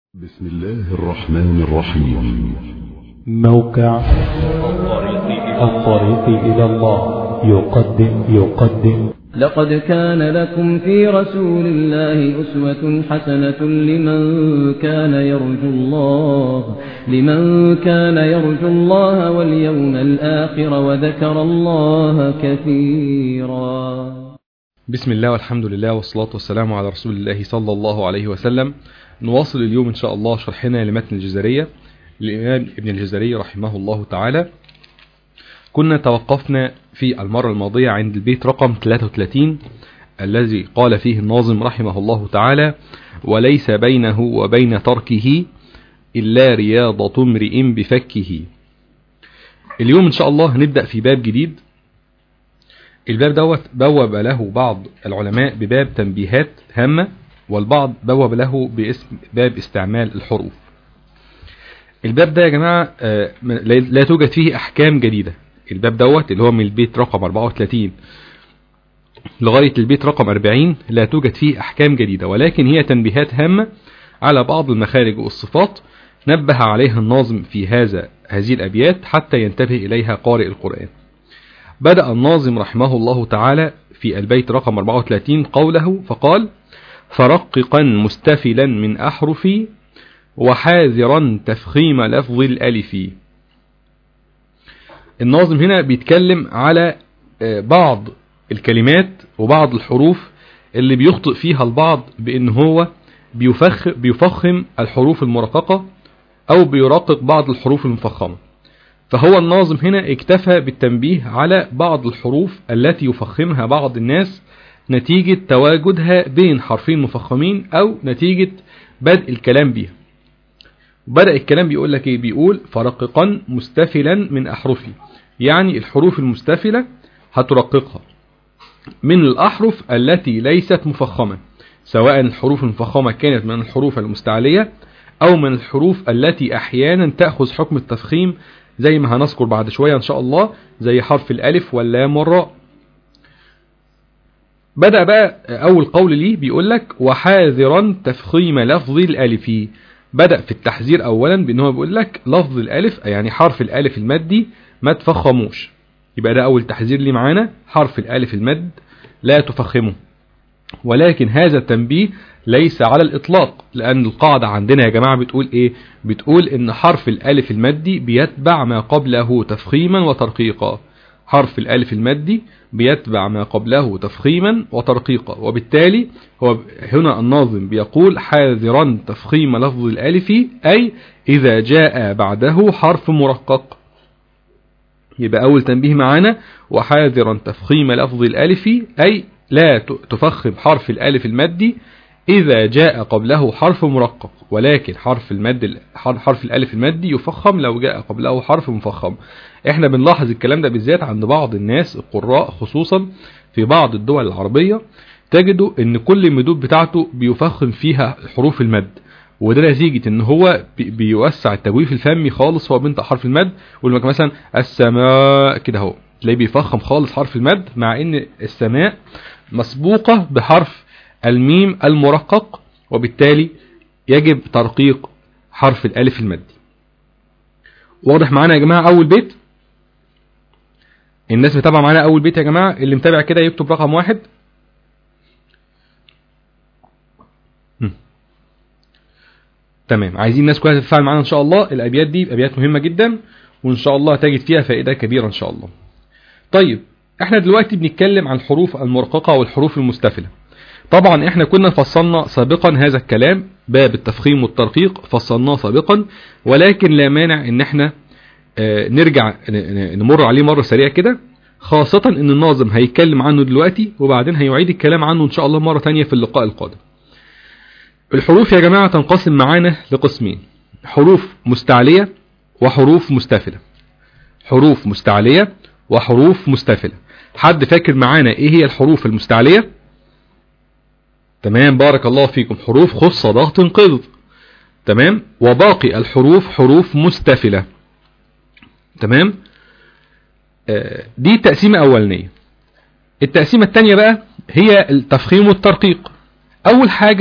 بسم الله الرحمن الرحيم موقع الطريق إلى الله يقدم يقدم لقد كان لكم في رسول الله أسوة حسنة لمن كان يرجو الله لمن كان يرجو الله واليوم الآخر وذكر الله كثيرا بسم الله والحمد لله والصلاة والسلام على رسول الله صلى الله عليه وسلم نواصل اليوم إن شاء الله شرحنا لمتن الجزرية للإمام ابن الجزري رحمه الله تعالى كنا توقفنا في المرة الماضية عند البيت رقم 33 الذي قال فيه الناظم رحمه الله تعالى وليس بينه وبين تركه إلا رياضة امرئ بفكه اليوم إن شاء الله هنبدأ في باب جديد الباب دوت بوب له بعض العلماء بباب تنبيهات هامة والبعض بوب له باسم باب استعمال الحروف الباب ده يا جماعة آه، لا توجد فيه أحكام جديدة الباب دوت اللي هو من البيت رقم 34 لغاية البيت رقم 40 لا توجد فيه أحكام جديدة ولكن هي تنبيهات هامة على بعض المخارج والصفات نبه عليها الناظم في هذا هذه الأبيات حتى ينتبه إليها قارئ القرآن بدأ الناظم رحمه الله تعالى في البيت رقم 34 قوله فقال فرققا مستفلا من أحرفي وحاذرا تفخيم لفظ الألف الناظم هنا بيتكلم على بعض الكلمات وبعض الحروف اللي بيخطئ فيها البعض بأن هو بيفخ بيفخم الحروف المرققة أو بيرقق بعض الحروف المفخمة فهو الناظم هنا اكتفى بالتنبيه على بعض الحروف التي يفخمها بعض الناس نتيجة تواجدها بين حرفين مفخمين أو نتيجة بدء الكلام بها بدأ الكلام بيقول لك ايه بيقول فرققا مستفلا من أحرفي يعني الحروف المستفلة هترققها من الأحرف التي ليست مفخمة سواء الحروف المفخمة كانت من الحروف المستعلية أو من الحروف التي أحيانا تأخذ حكم التفخيم زي ما هنذكر بعد شوية إن شاء الله زي حرف الألف واللام والراء بدأ بقى أول قول ليه بيقول لك وحاذرا تفخيم لفظ الألف بدأ في التحذير أولا بأنه بيقول لك لفظ الألف يعني حرف الألف المادي ما تفخموش يبقى ده أول تحذير ليه معانا حرف الألف المد لا تفخمه ولكن هذا التنبيه ليس على الإطلاق لأن القاعدة عندنا يا جماعة بتقول إيه بتقول إن حرف الألف المادي بيتبع ما قبله تفخيما وترقيقا حرف الألف المادي بيتبع ما قبله تفخيما وترقيقا وبالتالي هو هنا الناظم بيقول حاذرا تفخيم لفظ الألف أي إذا جاء بعده حرف مرقق يبقى أول تنبيه معانا وحاذرا تفخيم لفظ الألف أي لا تفخم حرف الألف المادي إذا جاء قبله حرف مرقق ولكن حرف المد حرف الألف المادي يفخم لو جاء قبله حرف مفخم احنا بنلاحظ الكلام ده بالذات عند بعض الناس القراء خصوصا في بعض الدول العربية تجدوا ان كل المدود بتاعته بيفخم فيها حروف المد وده نتيجة ان هو بيوسع التجويف الفمي خالص هو بينطق حرف المد يقول مثلا السماء كده اهو تلاقيه بيفخم خالص حرف المد مع ان السماء مسبوقة بحرف الميم المرقق وبالتالي يجب ترقيق حرف الالف المادي واضح معانا يا جماعة اول بيت الناس متابعة معانا اول بيت يا جماعة اللي متابع كده يكتب رقم واحد تمام عايزين الناس كلها تتفاعل معانا ان شاء الله الابيات دي ابيات مهمة جدا وان شاء الله تجد فيها فائدة كبيرة ان شاء الله طيب احنا دلوقتي بنتكلم عن الحروف المرققة والحروف المستفلة طبعا احنا كنا فصلنا سابقا هذا الكلام باب التفخيم والترقيق فصلناه سابقا ولكن لا مانع ان احنا اه نرجع نمر عليه مرة سريعة كده خاصة ان الناظم هيتكلم عنه دلوقتي وبعدين هيعيد الكلام عنه ان شاء الله مرة تانية في اللقاء القادم الحروف يا جماعة تنقسم معانا لقسمين حروف مستعلية وحروف مستفلة حروف مستعلية وحروف مستفلة حد فاكر معانا ايه هي الحروف المستعلية تمام بارك الله فيكم حروف خص ضغط قض تمام وباقي الحروف حروف مستفلة تمام آه دي تقسيمة أولانية التقسيمة الثانية بقى هي التفخيم والترقيق أول حاجة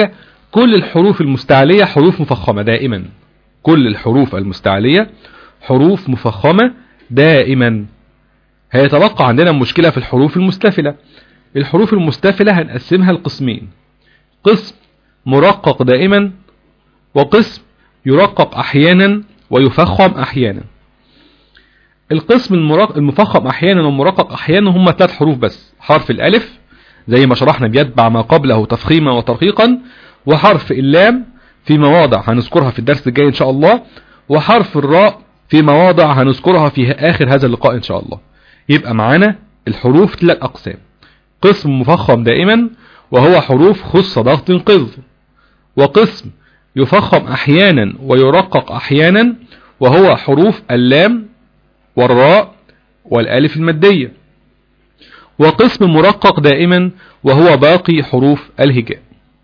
كل الحروف المستعلية حروف مفخمة دائما كل الحروف المستعلية حروف مفخمة دائما هيتبقى عندنا مشكلة في الحروف المستفلة الحروف المستفلة هنقسمها لقسمين قسم مرقق دائما وقسم يرقق احيانا ويفخم احيانا القسم المرق... المفخم احيانا والمرقق احيانا هم ثلاث حروف بس حرف الالف زي ما شرحنا بيتبع ما قبله تفخيما وترقيقا وحرف اللام في مواضع هنذكرها في الدرس الجاي ان شاء الله وحرف الراء في مواضع هنذكرها في اخر هذا اللقاء ان شاء الله يبقى معانا الحروف ثلاث اقسام قسم مفخم دائما وهو حروف خص ضغط قذ وقسم يفخم احيانا ويرقق احيانا وهو حروف اللام والراء والالف المادية وقسم مرقق دائما وهو باقي حروف الهجاء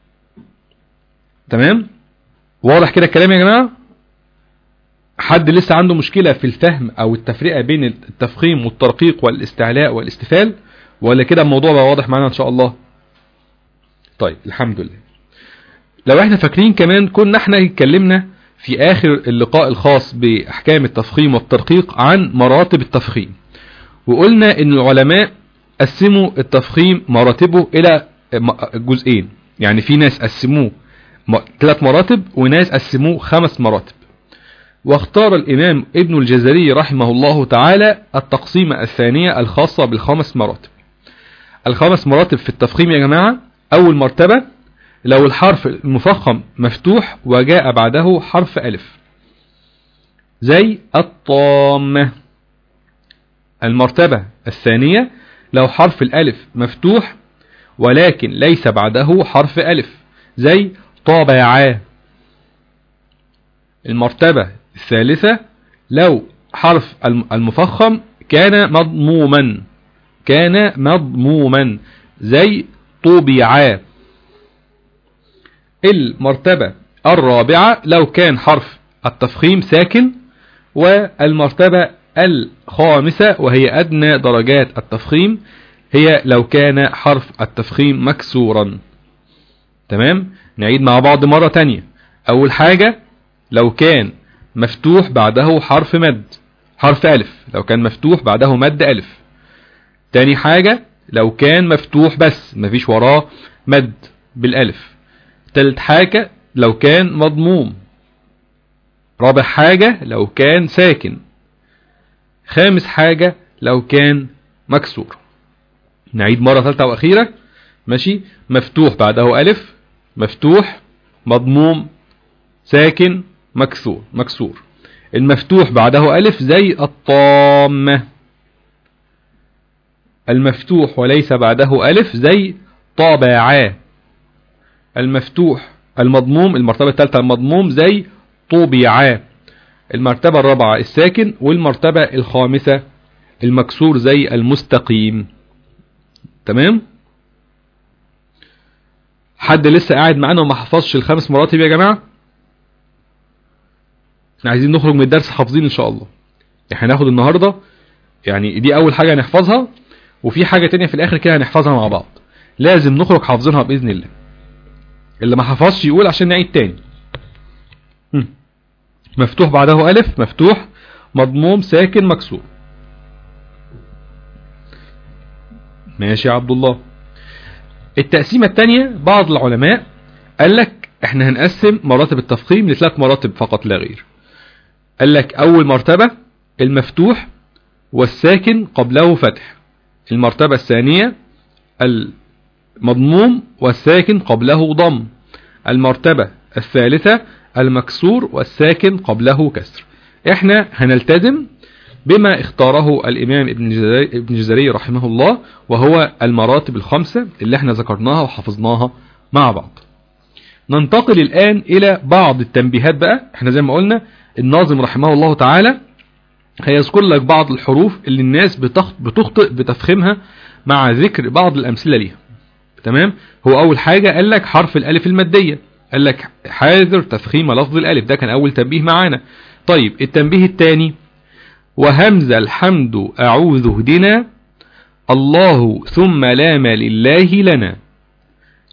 تمام واضح كده الكلام يا جماعة حد لسه عنده مشكلة في الفهم او التفرقة بين التفخيم والترقيق والاستعلاء والاستفال ولا كده الموضوع بقى واضح معانا ان شاء الله طيب الحمد لله لو احنا فاكرين كمان كنا احنا اتكلمنا في اخر اللقاء الخاص باحكام التفخيم والترقيق عن مراتب التفخيم وقلنا ان العلماء قسموا التفخيم مراتبه الى جزئين يعني في ناس قسموه ثلاث مراتب وناس قسموه خمس مراتب واختار الامام ابن الجزري رحمه الله تعالى التقسيمة الثانية الخاصة بالخمس مراتب الخمس مراتب في التفخيم يا جماعة اول مرتبة لو الحرف المفخم مفتوح وجاء بعده حرف ألف زي الطامة المرتبة الثانية لو حرف الألف مفتوح ولكن ليس بعده حرف ألف زي طابعا المرتبة الثالثة لو حرف المفخم كان مضموما كان مضموما زي طبعا المرتبة الرابعة لو كان حرف التفخيم ساكن والمرتبة الخامسة وهي أدنى درجات التفخيم هي لو كان حرف التفخيم مكسورا تمام نعيد مع بعض مرة تانية أول حاجة لو كان مفتوح بعده حرف مد حرف ألف لو كان مفتوح بعده مد ألف تاني حاجة لو كان مفتوح بس مفيش وراه مد بالألف تالت حاجة لو كان مضموم رابع حاجة لو كان ساكن خامس حاجة لو كان مكسور نعيد مرة ثالثة وأخيرة ماشي مفتوح بعده ألف مفتوح مضموم ساكن مكسور مكسور المفتوح بعده ألف زي الطامة المفتوح وليس بعده ألف زي طابعا المفتوح المضموم المرتبة الثالثة المضموم زي طوبيعا المرتبة الرابعة الساكن والمرتبة الخامسة المكسور زي المستقيم تمام حد لسه قاعد معانا وما حفظش الخمس مراتب يا جماعة احنا عايزين نخرج من الدرس حافظين ان شاء الله احنا هناخد النهاردة يعني دي اول حاجة هنحفظها وفي حاجة تانية في الاخر كده هنحفظها مع بعض لازم نخرج حافظينها باذن الله اللي ما حفظش يقول عشان نعيد تاني مفتوح بعده ألف مفتوح مضموم ساكن مكسور ماشي يا عبد الله التقسيمة التانية بعض العلماء قال لك احنا هنقسم مراتب التفخيم لثلاث مراتب فقط لا غير قال لك اول مرتبة المفتوح والساكن قبله فتح المرتبة الثانية المضموم والساكن قبله ضم المرتبة الثالثة المكسور والساكن قبله كسر احنا هنلتزم بما اختاره الامام ابن جزري, ابن جزري رحمه الله وهو المراتب الخمسة اللي احنا ذكرناها وحفظناها مع بعض ننتقل الان الى بعض التنبيهات بقى احنا زي ما قلنا الناظم رحمه الله تعالى هيذكر لك بعض الحروف اللي الناس بتخطئ بتفخيمها مع ذكر بعض الامثلة ليها تمام هو اول حاجة قال لك حرف الالف المادية قال لك حاذر تفخيم لفظ الالف ده كان اول تنبيه معانا طيب التنبيه الثاني وهمز الحمد اعوذ هدنا الله ثم لام لله لنا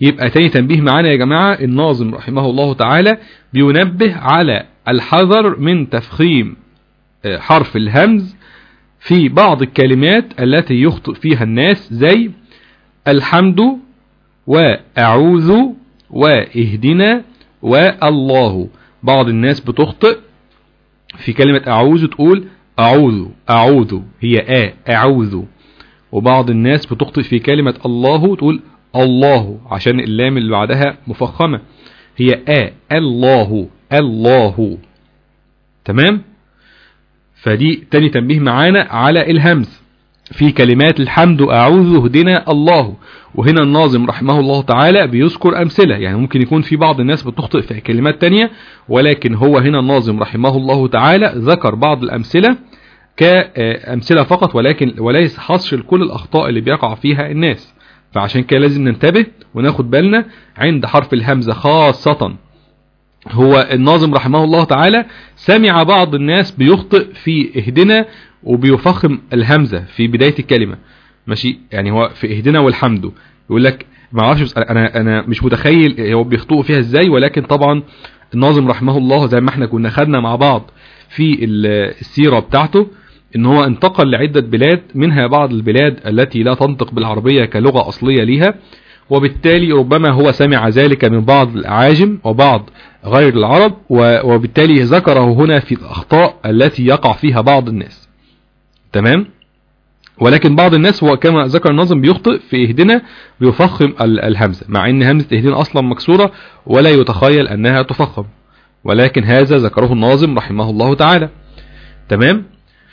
يبقى تاني تنبيه معانا يا جماعة الناظم رحمه الله تعالى بينبه على الحذر من تفخيم آه، حرف الهمز في بعض الكلمات التي يخطئ فيها الناس زي الحمد وأعوذ واهدنا والله بعض الناس بتخطئ في كلمة أعوذ تقول أعوذ أعوذ هي آ أعوذ وبعض الناس بتخطئ في كلمة الله تقول الله عشان اللام اللي بعدها مفخمة هي آ الله الله تمام فدي تاني تنبيه معانا على الهمز في كلمات الحمد أعوذ هدنا الله وهنا الناظم رحمه الله تعالى بيذكر أمثلة يعني ممكن يكون في بعض الناس بتخطئ في كلمات تانية ولكن هو هنا الناظم رحمه الله تعالى ذكر بعض الأمثلة كأمثلة فقط ولكن وليس حصر لكل الأخطاء اللي بيقع فيها الناس فعشان كده لازم ننتبه وناخد بالنا عند حرف الهمزة خاصة هو الناظم رحمه الله تعالى سمع بعض الناس بيخطئ في اهدنا وبيفخم الهمزة في بداية الكلمة ماشي يعني هو في اهدنا والحمد يقول لك ما اعرفش بس انا انا مش متخيل هو بيخطئوا فيها ازاي ولكن طبعا الناظم رحمه الله زي ما احنا كنا خدنا مع بعض في السيرة بتاعته ان هو انتقل لعدة بلاد منها بعض البلاد التي لا تنطق بالعربية كلغة اصلية ليها وبالتالي ربما هو سمع ذلك من بعض الاعاجم وبعض غير العرب وبالتالي ذكره هنا في الاخطاء التي يقع فيها بعض الناس تمام ولكن بعض الناس هو كما ذكر النظم بيخطئ في اهدنا بيفخم الهمزة مع ان همزة اهدنا اصلا مكسورة ولا يتخيل انها تفخم ولكن هذا ذكره الناظم رحمه الله تعالى تمام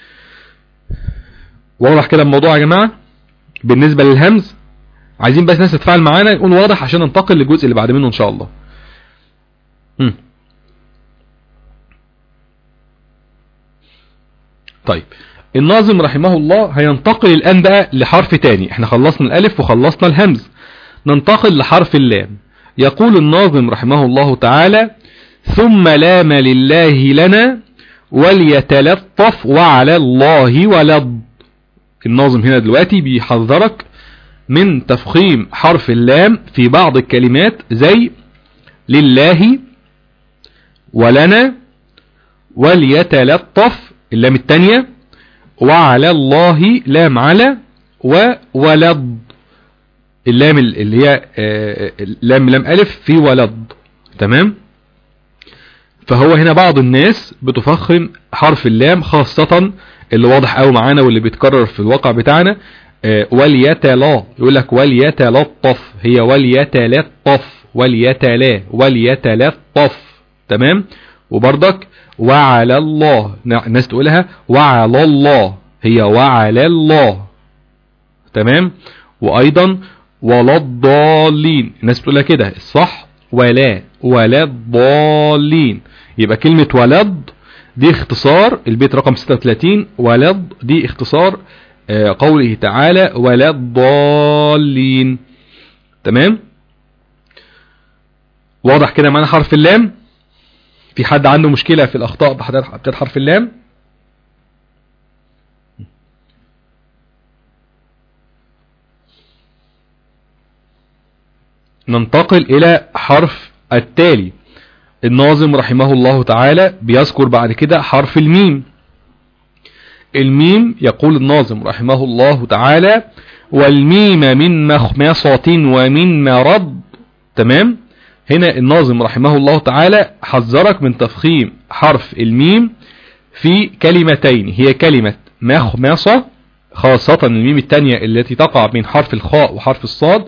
واضح كده الموضوع يا جماعة بالنسبة للهمز عايزين بس ناس تتفاعل معانا يكون واضح عشان ننتقل للجزء اللي بعد منه ان شاء الله م. طيب الناظم رحمه الله هينتقل الآن بقى لحرف تاني احنا خلصنا الألف وخلصنا الهمز ننتقل لحرف اللام يقول الناظم رحمه الله تعالى ثم لام لله لنا وليتلطف وعلى الله ولض الناظم هنا دلوقتي بيحذرك من تفخيم حرف اللام في بعض الكلمات زي لله ولنا وليتلطف اللام التانية وعلى الله لام على وولد اللام اللي هي لام لام ألف في ولد تمام فهو هنا بعض الناس بتفخم حرف اللام خاصة اللي واضح قوي معانا واللي بيتكرر في الواقع بتاعنا وليتلا يقول لك وليتلطف هي وليتلطف وليتلا وليتلطف تمام وبرضك وعلى الله الناس تقولها وعلى الله هي وعلى الله تمام وايضا ولا الضالين الناس بتقولها كده الصح ولا ولا الضالين يبقى كلمة ولد دي اختصار البيت رقم 36 ولد دي اختصار قوله تعالى ولا الضالين تمام واضح كده معنا حرف اللام في حد عنده مشكلة في الأخطاء بتاعت حرف اللام ننتقل إلى حرف التالي الناظم رحمه الله تعالى بيذكر بعد كده حرف الميم الميم يقول الناظم رحمه الله تعالى والميم من مخمصة ومن مرض تمام هنا الناظم رحمه الله تعالى حذرك من تفخيم حرف الميم في كلمتين هي كلمة مخمصة خاصة الميم الثانية التي تقع بين حرف الخاء وحرف الصاد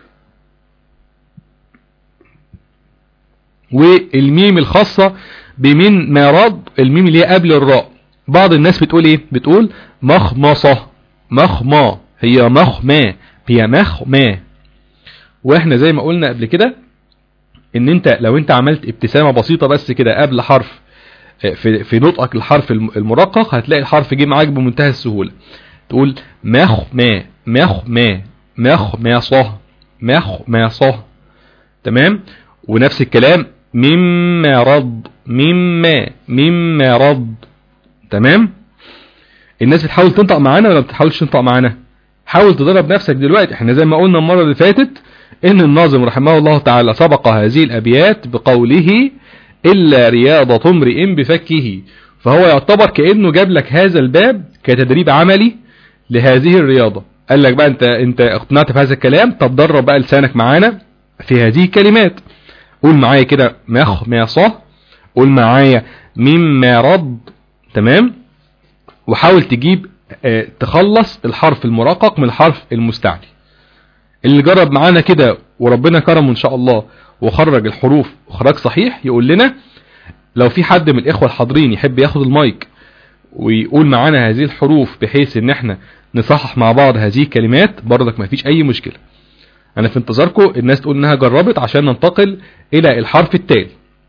والميم الخاصة بمن مرض الميم اللي هي قبل الراء بعض الناس بتقول ايه بتقول مخمصة مخما هي مخما هي مخما واحنا زي ما قلنا قبل كده ان انت لو انت عملت ابتسامة بسيطة بس كده قبل حرف في, في نطقك الحرف المرقق هتلاقي الحرف جه معاك بمنتهى السهولة تقول مخما مخما مخمصة مخمصة تمام ونفس الكلام مما رض مما مما رض تمام الناس بتحاول تنطق معانا ولا بتحاولش تنطق معانا حاول تدرب نفسك دلوقتي احنا زي ما قلنا المرة اللي فاتت ان الناظم رحمه الله تعالى سبق هذه الابيات بقوله الا رياضة امرئ بفكه فهو يعتبر كأنه جاب لك هذا الباب كتدريب عملي لهذه الرياضة قال لك بقى انت انت اقتنعت بهذا الكلام طب درب بقى لسانك معانا في هذه الكلمات قول معايا كده مخ مصه قول معايا مما رد تمام وحاول تجيب اه تخلص الحرف المرقق من الحرف المستعلي اللي جرب معانا كده وربنا كرمه ان شاء الله وخرج الحروف وخرج صحيح يقول لنا لو في حد من الاخوة الحاضرين يحب ياخد المايك ويقول معانا هذه الحروف بحيث ان احنا نصحح مع بعض هذه الكلمات برضك ما فيش اي مشكلة انا في انتظاركم الناس تقول انها جربت عشان ننتقل الى الحرف التالي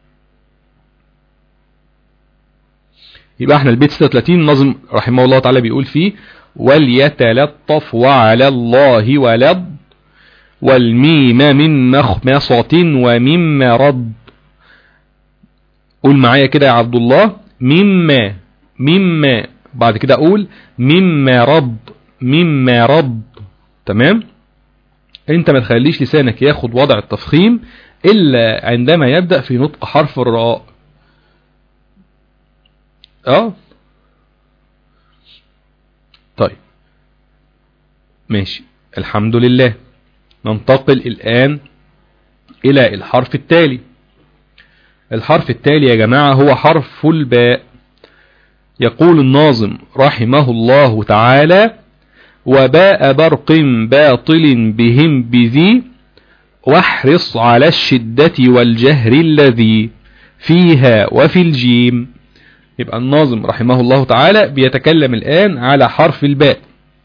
يبقى احنا البيت 36 نظم رحمه الله تعالى بيقول فيه وليتلطف وعلى الله ولد والميم من مخمصة ومما رد قول معايا كده يا عبد الله مما مما بعد كده اقول مما رد مما رد تمام انت ما تخليش لسانك ياخد وضع التفخيم الا عندما يبدأ في نطق حرف الراء اه طيب ماشي الحمد لله ننتقل الآن إلى الحرف التالي الحرف التالي يا جماعة هو حرف الباء يقول الناظم رحمه الله تعالى وباء برق باطل بهم بذي واحرص على الشدة والجهر الذي فيها وفي الجيم يبقى الناظم رحمه الله تعالى بيتكلم الآن على حرف الباء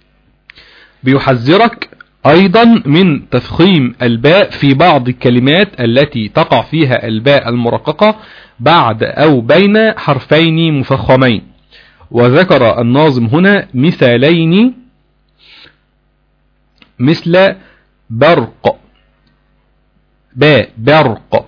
بيحذرك أيضا من تفخيم الباء في بعض الكلمات التي تقع فيها الباء المرققة بعد أو بين حرفين مفخمين وذكر الناظم هنا مثالين مثل برق باء برق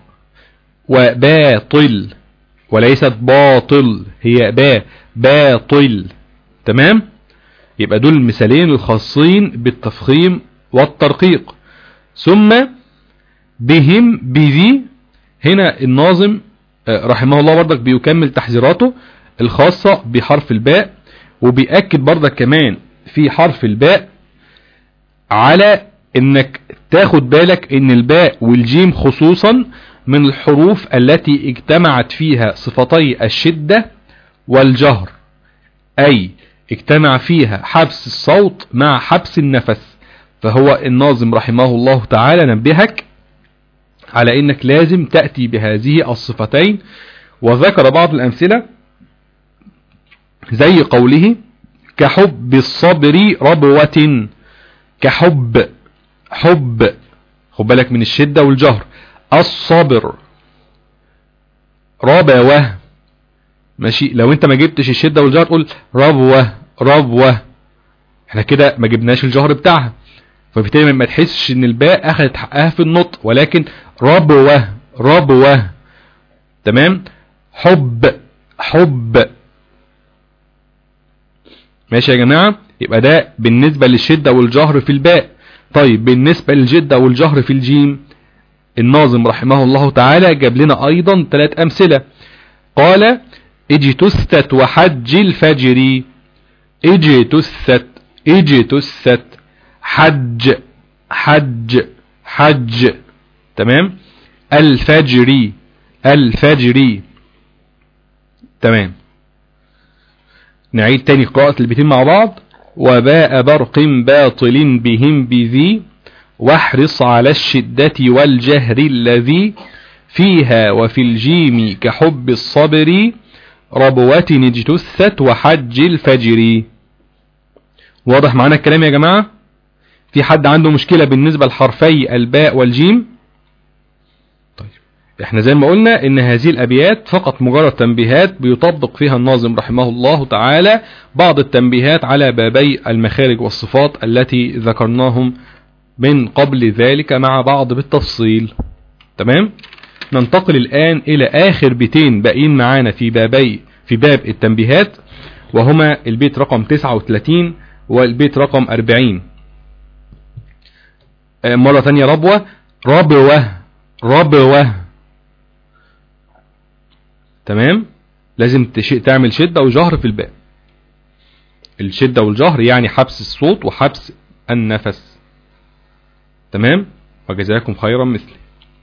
وباطل وليست باطل هي باء باطل تمام يبقى دول المثالين الخاصين بالتفخيم والترقيق ثم بهم بذي هنا الناظم رحمه الله برضك بيكمل تحذيراته الخاصة بحرف الباء وبيأكد برضك كمان في حرف الباء على انك تاخد بالك ان الباء والجيم خصوصا من الحروف التي اجتمعت فيها صفتي الشدة والجهر اي اجتمع فيها حبس الصوت مع حبس النفس فهو الناظم رحمه الله تعالى نبهك على انك لازم تأتي بهذه الصفتين وذكر بعض الامثلة زي قوله كحب الصبر ربوة كحب حب خد بالك من الشدة والجهر الصبر ربوة ماشي لو انت ما جبتش الشدة والجهر تقول ربوة ربوة احنا كده ما جبناش الجهر بتاعها فبالتالي ما تحسش ان الباء اخذت حقها في النطق ولكن ربوة ربوة تمام حب حب ماشي يا جماعة يبقى ده بالنسبة للشدة والجهر في الباء طيب بالنسبة للجدة والجهر في الجيم الناظم رحمه الله تعالى جاب لنا ايضا ثلاث امثلة قال اجتثت وحج الفجر اجتثت اجتثت حج حج حج تمام الفجر الفجر تمام نعيد تاني قراءة البيتين مع بعض وباء برق باطل بهم بذي واحرص على الشدة والجهر الذي فيها وفي الجيم كحب الصبر ربوة اجتثت وحج الفجر واضح معنا الكلام يا جماعة في حد عنده مشكلة بالنسبة لحرفي الباء والجيم طيب احنا زي ما قلنا ان هذه الابيات فقط مجرد تنبيهات بيطبق فيها الناظم رحمه الله تعالى بعض التنبيهات على بابي المخارج والصفات التي ذكرناهم من قبل ذلك مع بعض بالتفصيل تمام ننتقل الآن إلى آخر بيتين باقيين معانا في بابي في باب التنبيهات وهما البيت رقم 39 والبيت رقم 40 مرة ثانية ربوة ربوة ربوة تمام لازم تش... تعمل شدة وجهر في الباء الشدة والجهر يعني حبس الصوت وحبس النفس تمام وجزاكم خيرا مثلي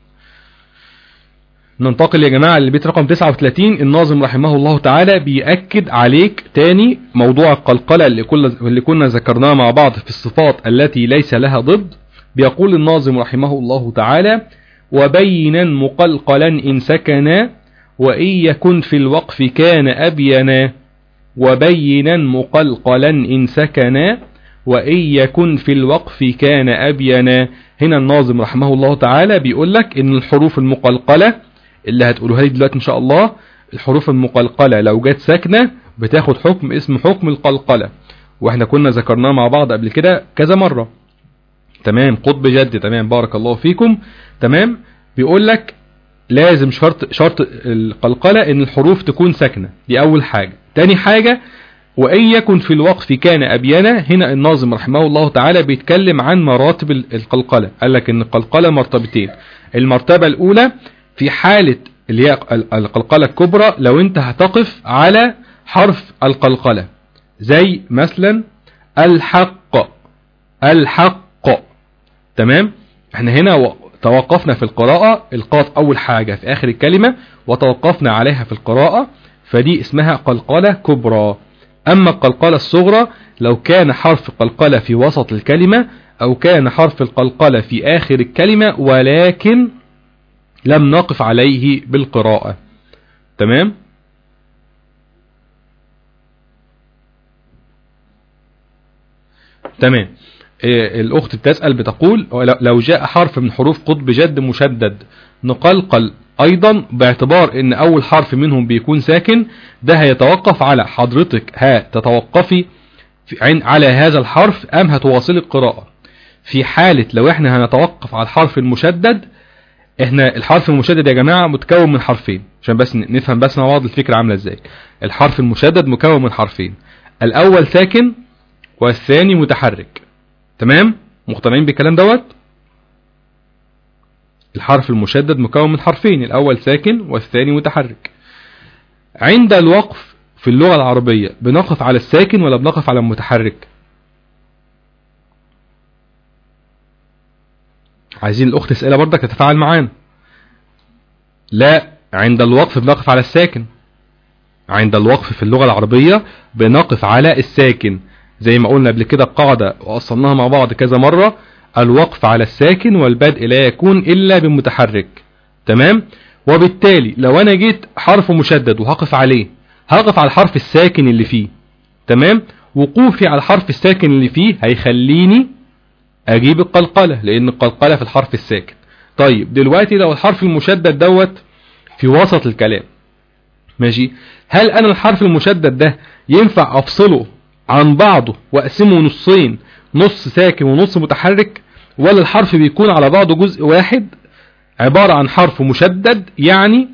ننتقل يا جماعة للبيت رقم 39 الناظم رحمه الله تعالى بيأكد عليك تاني موضوع القلقلة اللي, كل اللي كنا ذكرناه مع بعض في الصفات التي ليس لها ضد بيقول الناظم رحمه الله تعالى وبينا مقلقلا إن سكنا وإن يكن في الوقف كان أبينا وبينا مقلقلا إن سكنا وإن يكن في الوقف كان أبينا هنا الناظم رحمه الله تعالى بيقول لك إن الحروف المقلقلة اللي هتقولوها لي دلوقتي إن شاء الله الحروف المقلقلة لو جت ساكنة بتاخد حكم اسم حكم القلقلة واحنا كنا ذكرناه مع بعض قبل كده كذا مرة تمام قطب جد تمام بارك الله فيكم تمام بيقول لك لازم شرط شرط القلقلة ان الحروف تكون ساكنة دي اول حاجة تاني حاجة وان يكن في الوقف كان ابينا هنا الناظم رحمه الله تعالى بيتكلم عن مراتب القلقلة قال لك ان القلقلة مرتبتين المرتبة الاولى في حالة اللي هي القلقلة الكبرى لو انت هتقف على حرف القلقلة زي مثلا الحق الحق تمام احنا هنا توقفنا في القراءة القاف اول حاجة في اخر الكلمة وتوقفنا عليها في القراءة فدي اسمها قلقلة كبرى اما القلقلة الصغرى لو كان حرف قلقلة في وسط الكلمة او كان حرف القلقلة في اخر الكلمة ولكن لم نقف عليه بالقراءة تمام تمام الأخت بتسأل بتقول لو جاء حرف من حروف قطب جد مشدد نقلقل أيضا باعتبار ان أول حرف منهم بيكون ساكن ده هيتوقف على حضرتك ها تتوقفي على هذا الحرف أم هتواصل القراءة في حالة لو احنا هنتوقف على الحرف المشدد احنا الحرف المشدد يا جماعة متكون من حرفين عشان بس نفهم بس مع بعض الفكرة عاملة ازاي الحرف المشدد مكون من حرفين الأول ساكن والثاني متحرك تمام مقتنعين بالكلام دوت الحرف المشدد مكون من حرفين الأول ساكن والثاني متحرك عند الوقف في اللغة العربية بنقف على الساكن ولا بنقف على المتحرك عايزين الأخت تسألها برضك تتفاعل معانا لا عند الوقف بنقف على الساكن عند الوقف في اللغة العربية بنقف على الساكن زي ما قلنا قبل كده القاعدة وأصلناها مع بعض كذا مرة الوقف على الساكن والبدء لا يكون إلا بمتحرك تمام وبالتالي لو أنا جيت حرف مشدد وهقف عليه هقف على الحرف الساكن اللي فيه تمام وقوفي على الحرف الساكن اللي فيه هيخليني أجيب القلقلة لأن القلقلة في الحرف الساكن طيب دلوقتي لو الحرف المشدد دوت في وسط الكلام ماشي هل أنا الحرف المشدد ده ينفع أفصله عن بعضه واقسمه نصين نص ساكن ونص متحرك ولا الحرف بيكون على بعضه جزء واحد عبارة عن حرف مشدد يعني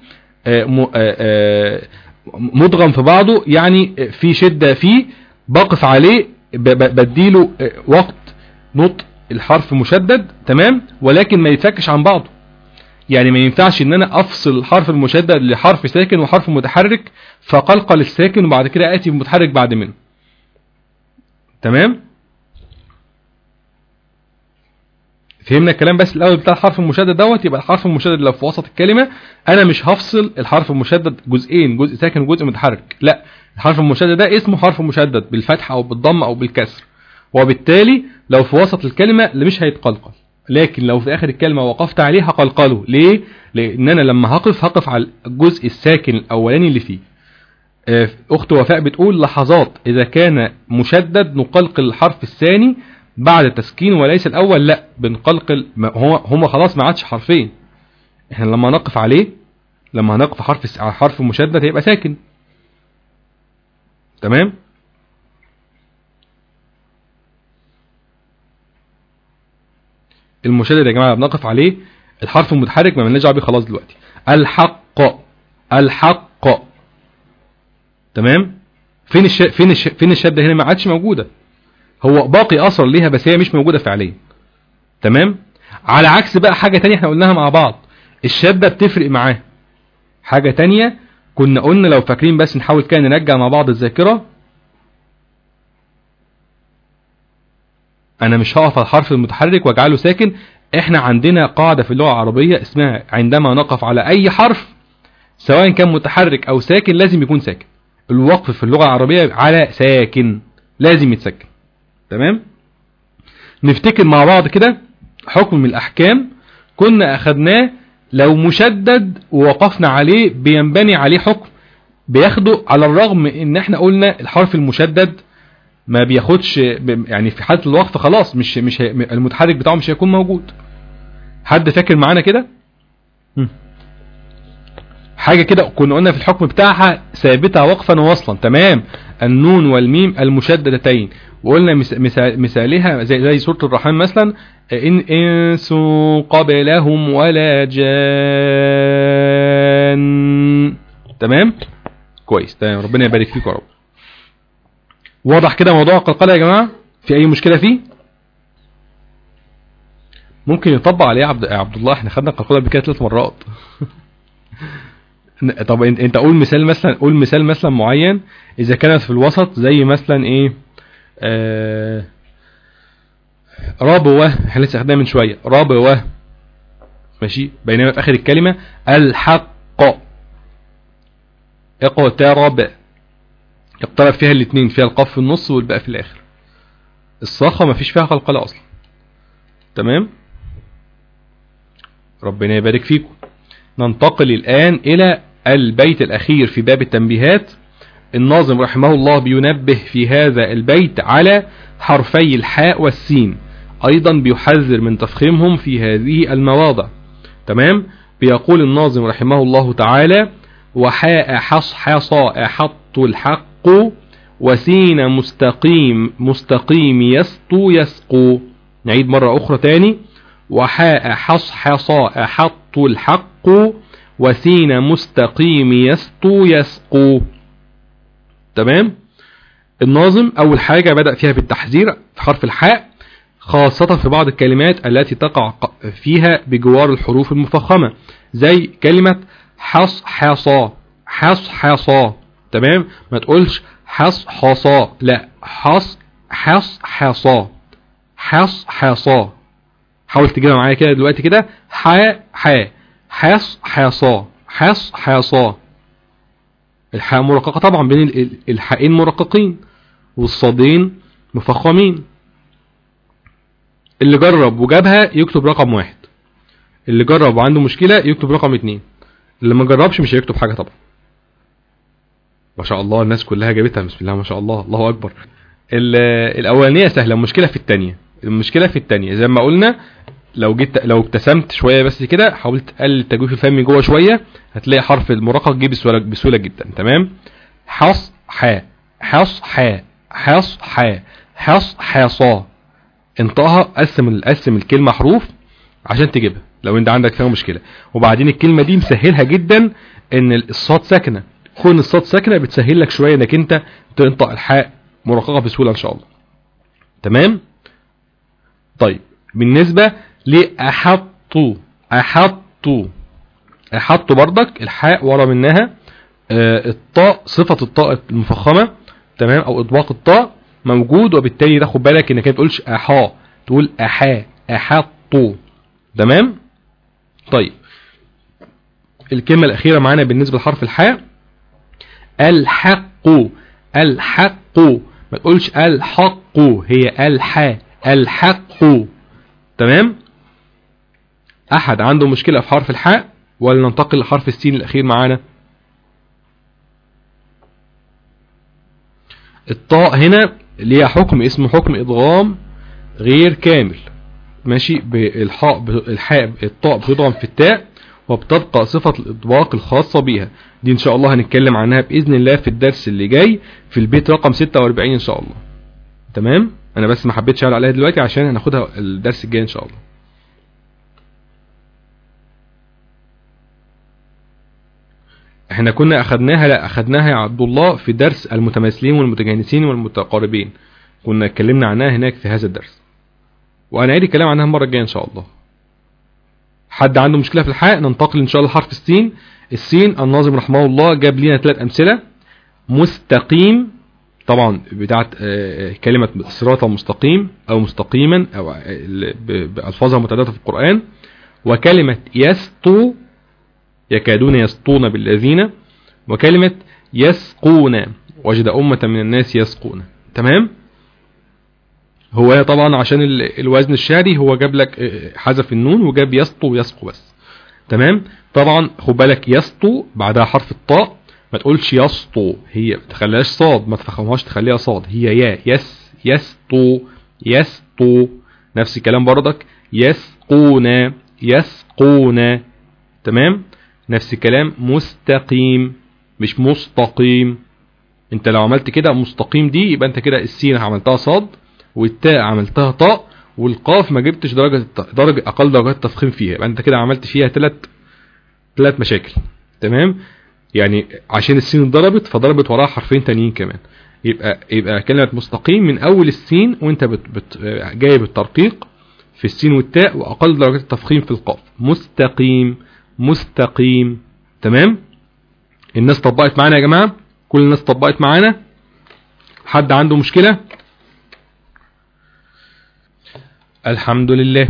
مدغم في بعضه يعني في شدة فيه بقف عليه بديله وقت نطق الحرف مشدد تمام ولكن ما يتفكش عن بعضه يعني ما ينفعش ان انا افصل الحرف المشدد لحرف ساكن وحرف متحرك فقلقل الساكن وبعد كده اتي بمتحرك بعد منه تمام فهمنا الكلام بس الاول بتاع الحرف المشدد دوت يبقى الحرف المشدد لو في وسط الكلمة انا مش هفصل الحرف المشدد جزئين جزء ساكن وجزء متحرك لا الحرف المشدد ده اسمه حرف مشدد بالفتح او بالضم او بالكسر وبالتالي لو في وسط الكلمة اللي مش هيتقلقل لكن لو في اخر الكلمة وقفت عليه هقلقله ليه لان انا لما هقف هقف على الجزء الساكن الاولاني اللي فيه اخت وفاء بتقول لحظات اذا كان مشدد نقلقل الحرف الثاني بعد التسكين وليس الاول لا بنقلقل هو هما خلاص ما عادش حرفين احنا لما نقف عليه لما هنقف حرف على حرف مشدد هيبقى ساكن تمام المشدد يا جماعه بنقف عليه الحرف المتحرك ما مالناش دعوه بيه خلاص دلوقتي الحق الحق تمام فين الش... فين الش... فين الشده هنا ما عادش موجوده هو باقي اثر ليها بس هي مش موجوده فعليا تمام على عكس بقى حاجة تانية احنا قلناها مع بعض الشدة بتفرق معاه حاجة تانية كنا قلنا لو فاكرين بس نحاول كده نرجع مع بعض الذاكرة انا مش هقف على الحرف المتحرك واجعله ساكن احنا عندنا قاعدة في اللغة العربية اسمها عندما نقف على اي حرف سواء كان متحرك او ساكن لازم يكون ساكن الوقف في اللغة العربية على ساكن لازم يتسكن تمام نفتكر مع بعض كده حكم من الاحكام كنا اخدناه لو مشدد ووقفنا عليه بينبني عليه حكم بياخده على الرغم من ان احنا قلنا الحرف المشدد ما بياخدش ب- يعني في حالة الوقف خلاص مش مش هي- المتحرك بتاعه مش هيكون موجود حد فاكر معانا كده هم. حاجة كده كنا قلنا في الحكم بتاعها ثابتة وقفا ووصلا تمام النون والميم المشددتين وقلنا مس- مثال مثالها زي, زي سورة الرحمن مثلا إن إنس قبلهم ولا جان تمام كويس تمام ربنا يبارك فيكم يا رب واضح كده موضوع القلقلة يا جماعة في أي مشكلة فيه ممكن يطبق عليه يا عبد, يا عبد الله احنا خدنا القلقلة قبل كده ثلاث مرات طب انت انت قول مثال مثلا قول مثال مثلا معين اذا كانت في الوسط زي مثلا ايه آه ربوة احنا لسه خدناها من شوية ربوة ماشي بينما في اخر الكلمة الحق اقترب اقترب فيها الاثنين فيها القاف في النص والباء في الاخر الصاخة مفيش فيها قلقلة اصلا تمام ربنا يبارك فيكم ننتقل الآن إلى البيت الأخير في باب التنبيهات الناظم رحمه الله بينبه في هذا البيت على حرفي الحاء والسين أيضا بيحذر من تفخيمهم في هذه المواضع تمام بيقول الناظم رحمه الله تعالى وحاء حص حصاء حط الحق وسين مستقيم مستقيم يسطو يسقو نعيد مرة أخرى تاني وحاء حص حصاء حط الحق وسين مستقيم يسطو يسقو تمام الناظم أول حاجة بدأ فيها بالتحذير في حرف الحاء خاصة في بعض الكلمات التي تقع ق- فيها بجوار الحروف المفخمة زي كلمة حص حصا حص حصا تمام ما تقولش حص حصا لا حص حص حصا حص حصا حاول تجيبها معايا كده دلوقتي كده ح ح حص حصا حص حصا الحاء مرققة طبعا بين ال- ال- الحائين مرققين والصادين مفخمين اللي جرب وجابها يكتب رقم واحد اللي جرب وعنده مشكلة يكتب رقم اتنين اللي ما جربش مش هيكتب حاجة طبعا ما شاء الله الناس كلها جابتها بسم الله ما شاء الله الله أكبر ال- الأولانية سهلة المشكلة في التانية المشكلة في التانية زي ما قلنا لو جيت لو ابتسمت شوية بس كده حاولت تقلل التجويف الفمي جوه شوية هتلاقي حرف المرقق جه بسهولة بسهولة جدا تمام حص ح حص ح حص ح حص حصا انطقها قسم قسم الكلمة حروف عشان تجيبها لو انت عندك فيها مشكلة وبعدين الكلمة دي مسهلها جدا ان الصاد ساكنة كون الصاد ساكنة بتسهل لك شوية انك انت تنطق الحاء مرققة بسهولة ان شاء الله تمام طيب بالنسبة لأحطوا أحطوا أحطوا بردك الحاء ورا منها آه، الطاء صفة الطاء المفخمة تمام أو إطباق الطاء موجود وبالتالي تاخد بالك إنك ما تقولش أحا تقول أحا أحطوا تمام طيب الكلمة الأخيرة معانا بالنسبة لحرف الحاء الحق الحق ما تقولش الحق هي الحاء الحق تمام احد عنده مشكلة في حرف الحاء ولا ننتقل لحرف السين الاخير معانا الطاء هنا ليها حكم اسمه حكم ادغام غير كامل ماشي بالحاء الحاء الطاء بتضغم في التاء وبتبقى صفة الإطباق الخاصة بيها دي إن شاء الله هنتكلم عنها بإذن الله في الدرس اللي جاي في البيت رقم 46 إن شاء الله تمام أنا بس ما حبيتش أعلق عليها دلوقتي عشان هناخدها الدرس الجاي إن شاء الله احنا كنا اخدناها لا اخدناها يا عبد الله في درس المتماثلين والمتجانسين والمتقاربين كنا اتكلمنا عنها هناك في هذا الدرس وانا عيد الكلام عنها المره الجايه ان شاء الله حد عنده مشكلة في الحاء ننتقل ان شاء الله لحرف السين السين الناظم رحمه الله جاب لنا ثلاث امثلة مستقيم طبعا بتاعت آه، كلمة صراط المستقيم او مستقيما او آه، ال- ب- بألفاظها متعددة في القرآن وكلمة يسطو يكادون يسطون بالذين وكلمة يسقون وجد أمة من الناس يسقون تمام هو طبعا عشان ال- الوزن الشعري هو جاب لك آه، حذف النون وجاب يسطو ويسقو بس تمام طبعا خد بالك يسطو بعدها حرف الطاء ما تقولش يسطو هي ما تخليهاش صاد ما تفخمهاش تخليها صاد هي يا يس يسطو يسطو نفس الكلام برضك يسقون يسقون تمام نفس الكلام مستقيم مش مستقيم انت لو عملت كده مستقيم دي يبقى انت كده السين عملتها صاد والتاء عملتها طاء والقاف ما جبتش درجة الت- درجة اقل درجات التفخيم فيها يبقى انت كده عملت فيها ثلاث ثلاث مشاكل تمام يعني عشان السين اتضربت فضربت وراها حرفين تانيين كمان يبقى يبقى كلمة مستقيم من اول السين وانت بت بت جايب الترقيق في السين والتاء واقل درجات التفخيم في القاف مستقيم مستقيم تمام الناس طبقت معانا يا جماعة كل الناس طبقت معانا حد عنده مشكلة الحمد لله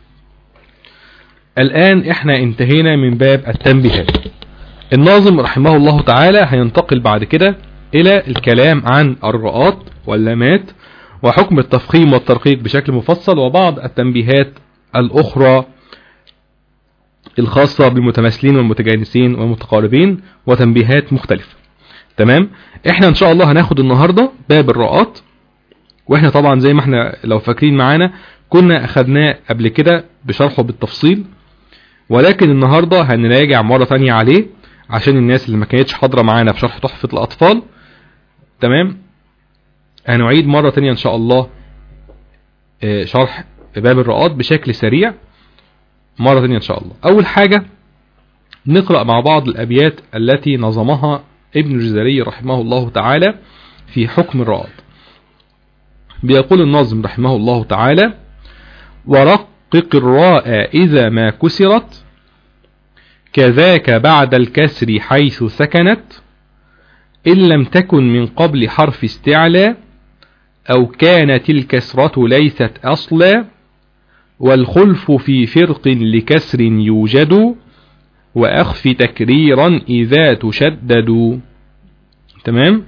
الآن احنا انتهينا من باب التنبيهات الناظم رحمه الله تعالى هينتقل بعد كده إلى الكلام عن الرؤات واللامات وحكم التفخيم والترقيق بشكل مفصل وبعض التنبيهات الأخرى الخاصة بالمتماثلين والمتجانسين والمتقاربين وتنبيهات مختلفة تمام احنا ان شاء الله هناخد النهاردة باب الرؤات واحنا طبعا زي ما احنا لو فاكرين معانا كنا اخدناه قبل كده بشرحه بالتفصيل ولكن النهاردة هنراجع مرة تانية عليه عشان الناس اللي ما كانتش حاضرة معانا في شرح تحفة الأطفال تمام هنعيد مرة تانية إن شاء الله آه، شرح باب الرؤات بشكل سريع مرة تانية إن شاء الله أول حاجة نقرأ مع بعض الأبيات التي نظمها ابن الجزري رحمه الله تعالى في حكم الرؤات بيقول الناظم رحمه الله تعالى ورقق الراء إذا ما كسرت كذاك بعد الكسر حيث سكنت إن لم تكن من قبل حرف استعلى أو كانت الكسرة ليست أصلا والخلف في فرق لكسر يوجد وأخف تكريرا إذا تشدد تمام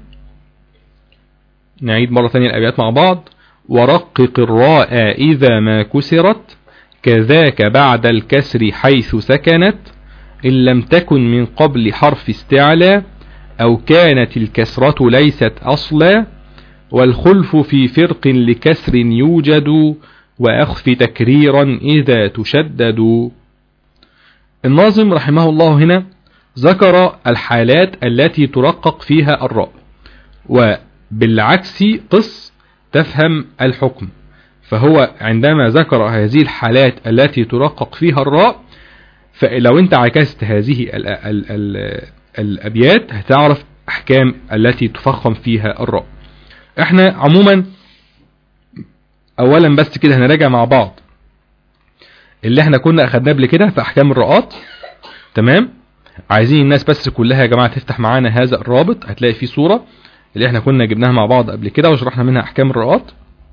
نعيد مرة ثانية الأبيات مع بعض ورقق الراء إذا ما كسرت كذاك بعد الكسر حيث سكنت إن لم تكن من قبل حرف استعلى أو كانت الكسرة ليست أصلا والخلف في فرق لكسر يوجد وأخف تكريرا إذا تشدد الناظم رحمه الله هنا ذكر الحالات التي ترقق فيها الراء وبالعكس قص تفهم الحكم فهو عندما ذكر هذه الحالات التي ترقق فيها الراء فلو انت عكست هذه ال ال ال الأبيات هتعرف أحكام التي تفخم فيها الراء احنا عموما اولا بس كده هنراجع مع بعض اللي احنا كنا اخدناه قبل كده في احكام الرؤات تمام عايزين الناس بس كلها يا جماعة تفتح معانا هذا الرابط هتلاقي فيه صورة اللي احنا كنا جبناها مع بعض قبل كده وشرحنا منها احكام الرؤات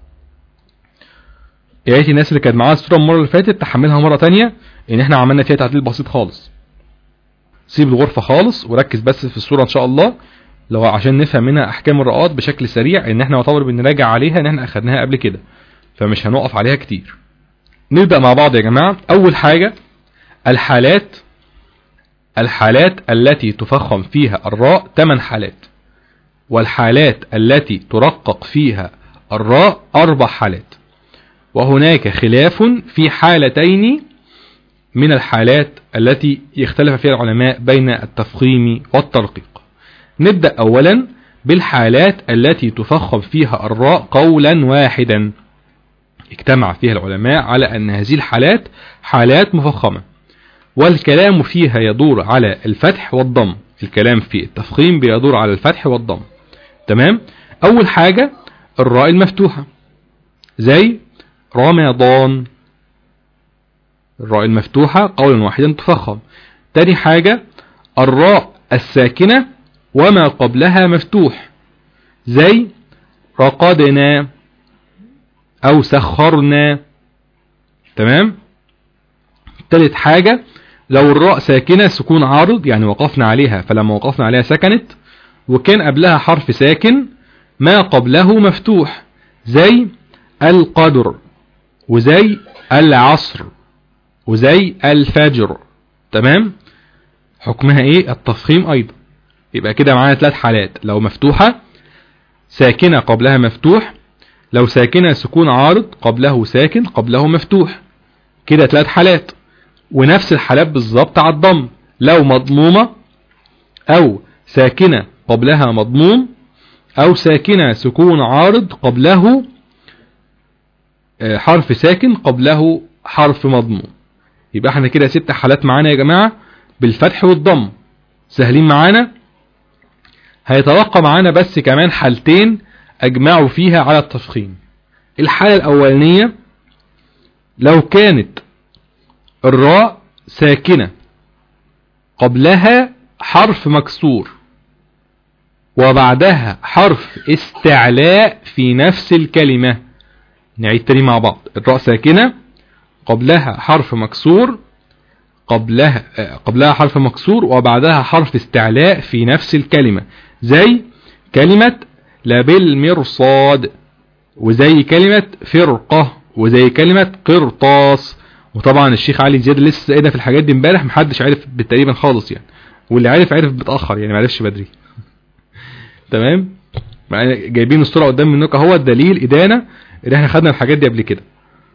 يا ريت الناس اللي كانت معاها الصورة المرة اللي فاتت تحملها مرة تانية ان احنا عملنا فيها تعديل بسيط خالص سيب الغرفة خالص وركز بس في الصورة ان شاء الله لو عشان نفهم منها احكام الرؤات بشكل سريع ان احنا يعتبر بنراجع عليها ان احنا اخدناها قبل كده فمش هنقف عليها كتير نبدأ مع بعض يا جماعة اول حاجة الحالات الحالات التي تفخم فيها الراء 8 حالات والحالات التي ترقق فيها الراء أربع حالات وهناك خلاف في حالتين من الحالات التي يختلف فيها العلماء بين التفخيم والترقيق نبدأ أولا بالحالات التي تفخم فيها الراء قولا واحدا اجتمع فيها العلماء على أن هذه الحالات حالات مفخمة والكلام فيها يدور على الفتح والضم الكلام في التفخيم بيدور على الفتح والضم تمام أول حاجة الراء المفتوحة زي رمضان الراء المفتوحة قولا واحدا تفخم تاني حاجة الراء الساكنة وما قبلها مفتوح زي رقدنا او سخرنا تمام تالت حاجة لو الراء ساكنة سكون عارض يعني وقفنا عليها فلما وقفنا عليها سكنت وكان قبلها حرف ساكن ما قبله مفتوح زي القدر وزي العصر وزي الفجر تمام حكمها ايه التفخيم ايضا يبقى كده معانا ثلاث حالات لو مفتوحة ساكنة قبلها مفتوح لو ساكنة سكون عارض قبله ساكن قبله مفتوح كده ثلاث حالات ونفس الحالات بالظبط على الضم لو مضمومة او ساكنة قبلها مضموم او ساكنة سكون عارض قبله حرف ساكن قبله حرف مضموم يبقى احنا كده ست حالات معانا يا جماعة بالفتح والضم سهلين معانا هيتوقع معانا بس كمان حالتين اجمعوا فيها على التفخيم الحالة الاولانية لو كانت الراء ساكنة قبلها حرف مكسور وبعدها حرف استعلاء في نفس الكلمة نعيد تاني مع بعض الراء ساكنة قبلها حرف مكسور قبلها قبلها حرف مكسور وبعدها حرف استعلاء في نفس الكلمة زي كلمة لبالمرصاد وزي كلمة فرقة وزي كلمة قرطاس وطبعا الشيخ علي زياد لسه سائدة في الحاجات دي امبارح محدش عارف تقريبا خالص يعني واللي عارف عارف متأخر يعني معرفش بدري تمام جايبين الصورة قدام منك اهو الدليل ادانة اللي احنا خدنا الحاجات دي قبل كده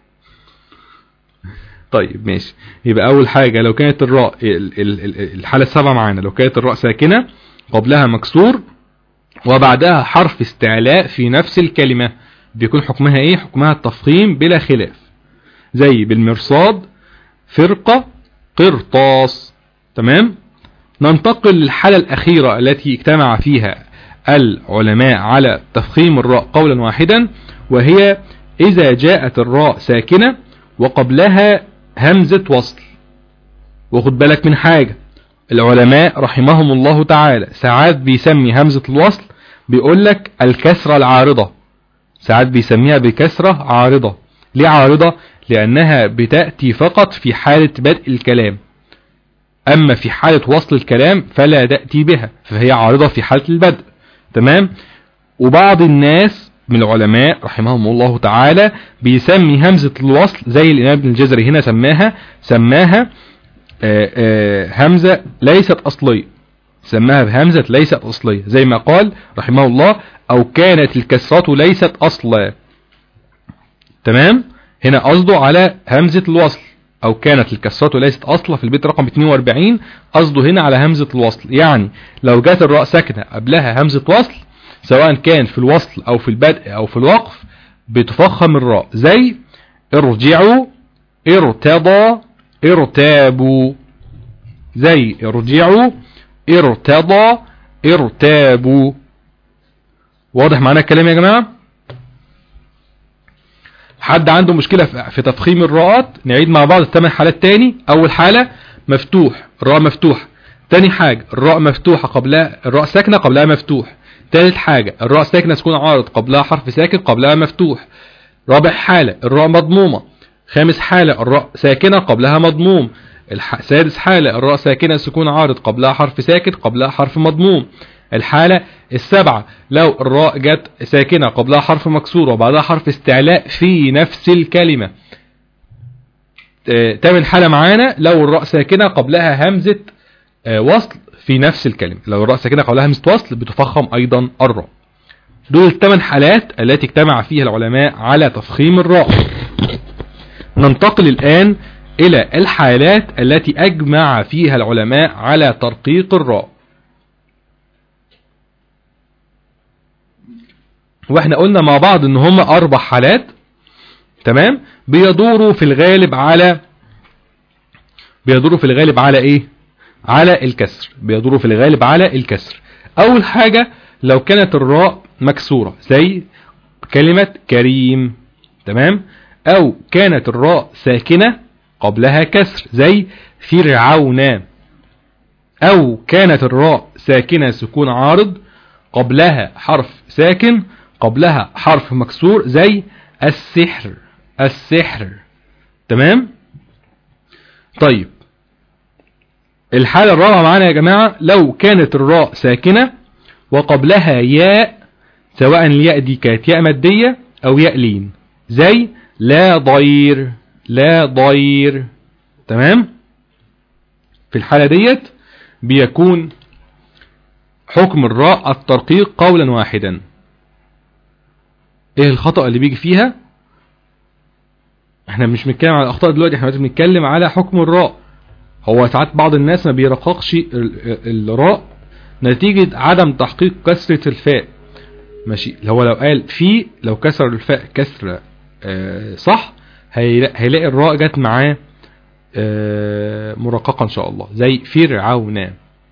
طيب ماشي يبقى اول حاجة لو كانت الراء الحالة السابعة معانا لو كانت الراء ساكنة قبلها مكسور وبعدها حرف استعلاء في نفس الكلمة بيكون حكمها ايه حكمها التفخيم بلا خلاف زي بالمرصاد فرقة قرطاس تمام ننتقل للحالة الأخيرة التي اجتمع فيها العلماء على تفخيم الراء قولا واحدا وهي إذا جاءت الراء ساكنة وقبلها همزة وصل وخد بالك من حاجة العلماء رحمهم الله تعالى ساعات بيسمي همزة الوصل بيقول لك الكسرة العارضة ساعات بيسميها بكسرة عارضة ليه عارضة لأنها بتأتي فقط في حالة بدء الكلام أما في حالة وصل الكلام فلا تأتي بها فهي عارضة في حالة البدء تمام وبعض الناس من العلماء رحمهم الله تعالى بيسمي همزة الوصل زي الإمام ابن الجزري هنا سماها سماها آآ آآ همزة ليست أصلية سماها بهمزة ليست أصلية زي ما قال رحمه الله أو كانت الكسرة ليست أصلا تمام هنا قصده على همزة الوصل أو كانت الكسرة ليست أصلا في البيت رقم 42 قصده هنا على همزة الوصل يعني لو جات الراء ساكنة قبلها همزة وصل سواء كان في الوصل أو في البدء أو في الوقف بتفخم الراء زي ارجعوا ارتضى ارتابوا زي ارجعوا ارتضى ارتابوا واضح معنا الكلام يا جماعة حد عنده مشكلة في تفخيم الراءات نعيد مع بعض الثمان حالات تاني اول حالة مفتوح الراء مفتوح تاني حاجة الراء مفتوحة قبلها الراء ساكنة قبلها مفتوح تالت حاجة الراء ساكنة سكون عارض قبلها حرف ساكن قبلها مفتوح رابع حالة الراء مضمومة خامس حالة الراء ساكنة قبلها مضموم الح... سادس حالة الراء ساكنة سكون عارض قبلها حرف ساكن قبلها حرف مضموم الحالة السبعة لو الراء جت ساكنة قبلها حرف مكسور وبعدها حرف استعلاء في نفس الكلمة تامن حالة معانا لو الراء ساكنة قبلها همزة وصل في نفس الكلمة لو الراء ساكنة قبلها همزة وصل بتفخم أيضا الراء دول الثمان حالات التي اجتمع فيها العلماء على تفخيم الراء ننتقل الآن إلى الحالات التي أجمع فيها العلماء على ترقيق الراء واحنا قلنا مع بعض ان هم اربع حالات تمام بيدوروا في الغالب على بيدوروا في الغالب على ايه على الكسر بيدوروا في الغالب على الكسر اول حاجة لو كانت الراء مكسورة زي كلمة كريم تمام او كانت الراء ساكنة قبلها كسر زي فرعون او كانت الراء ساكنة سكون عارض قبلها حرف ساكن قبلها حرف مكسور زي السحر السحر تمام طيب الحالة الرابعة معانا يا جماعة لو كانت الراء ساكنة وقبلها ياء سواء الياء دي كانت ياء مادية او ياء لين زي لا ضير لا ضير تمام في الحالة ديت بيكون حكم الراء الترقيق قولا واحدا ايه الخطأ اللي بيجي فيها احنا مش بنتكلم على الاخطاء دلوقتي احنا بنتكلم على حكم الراء هو ساعات بعض الناس ما بيرققش ال- الراء نتيجة عدم تحقيق كسرة الفاء ماشي هو لو قال في لو كسر الفاء كسر آه، صح هيلا- هيلاقي الراء جت معاه آه، مرققة ان شاء الله زي فرعون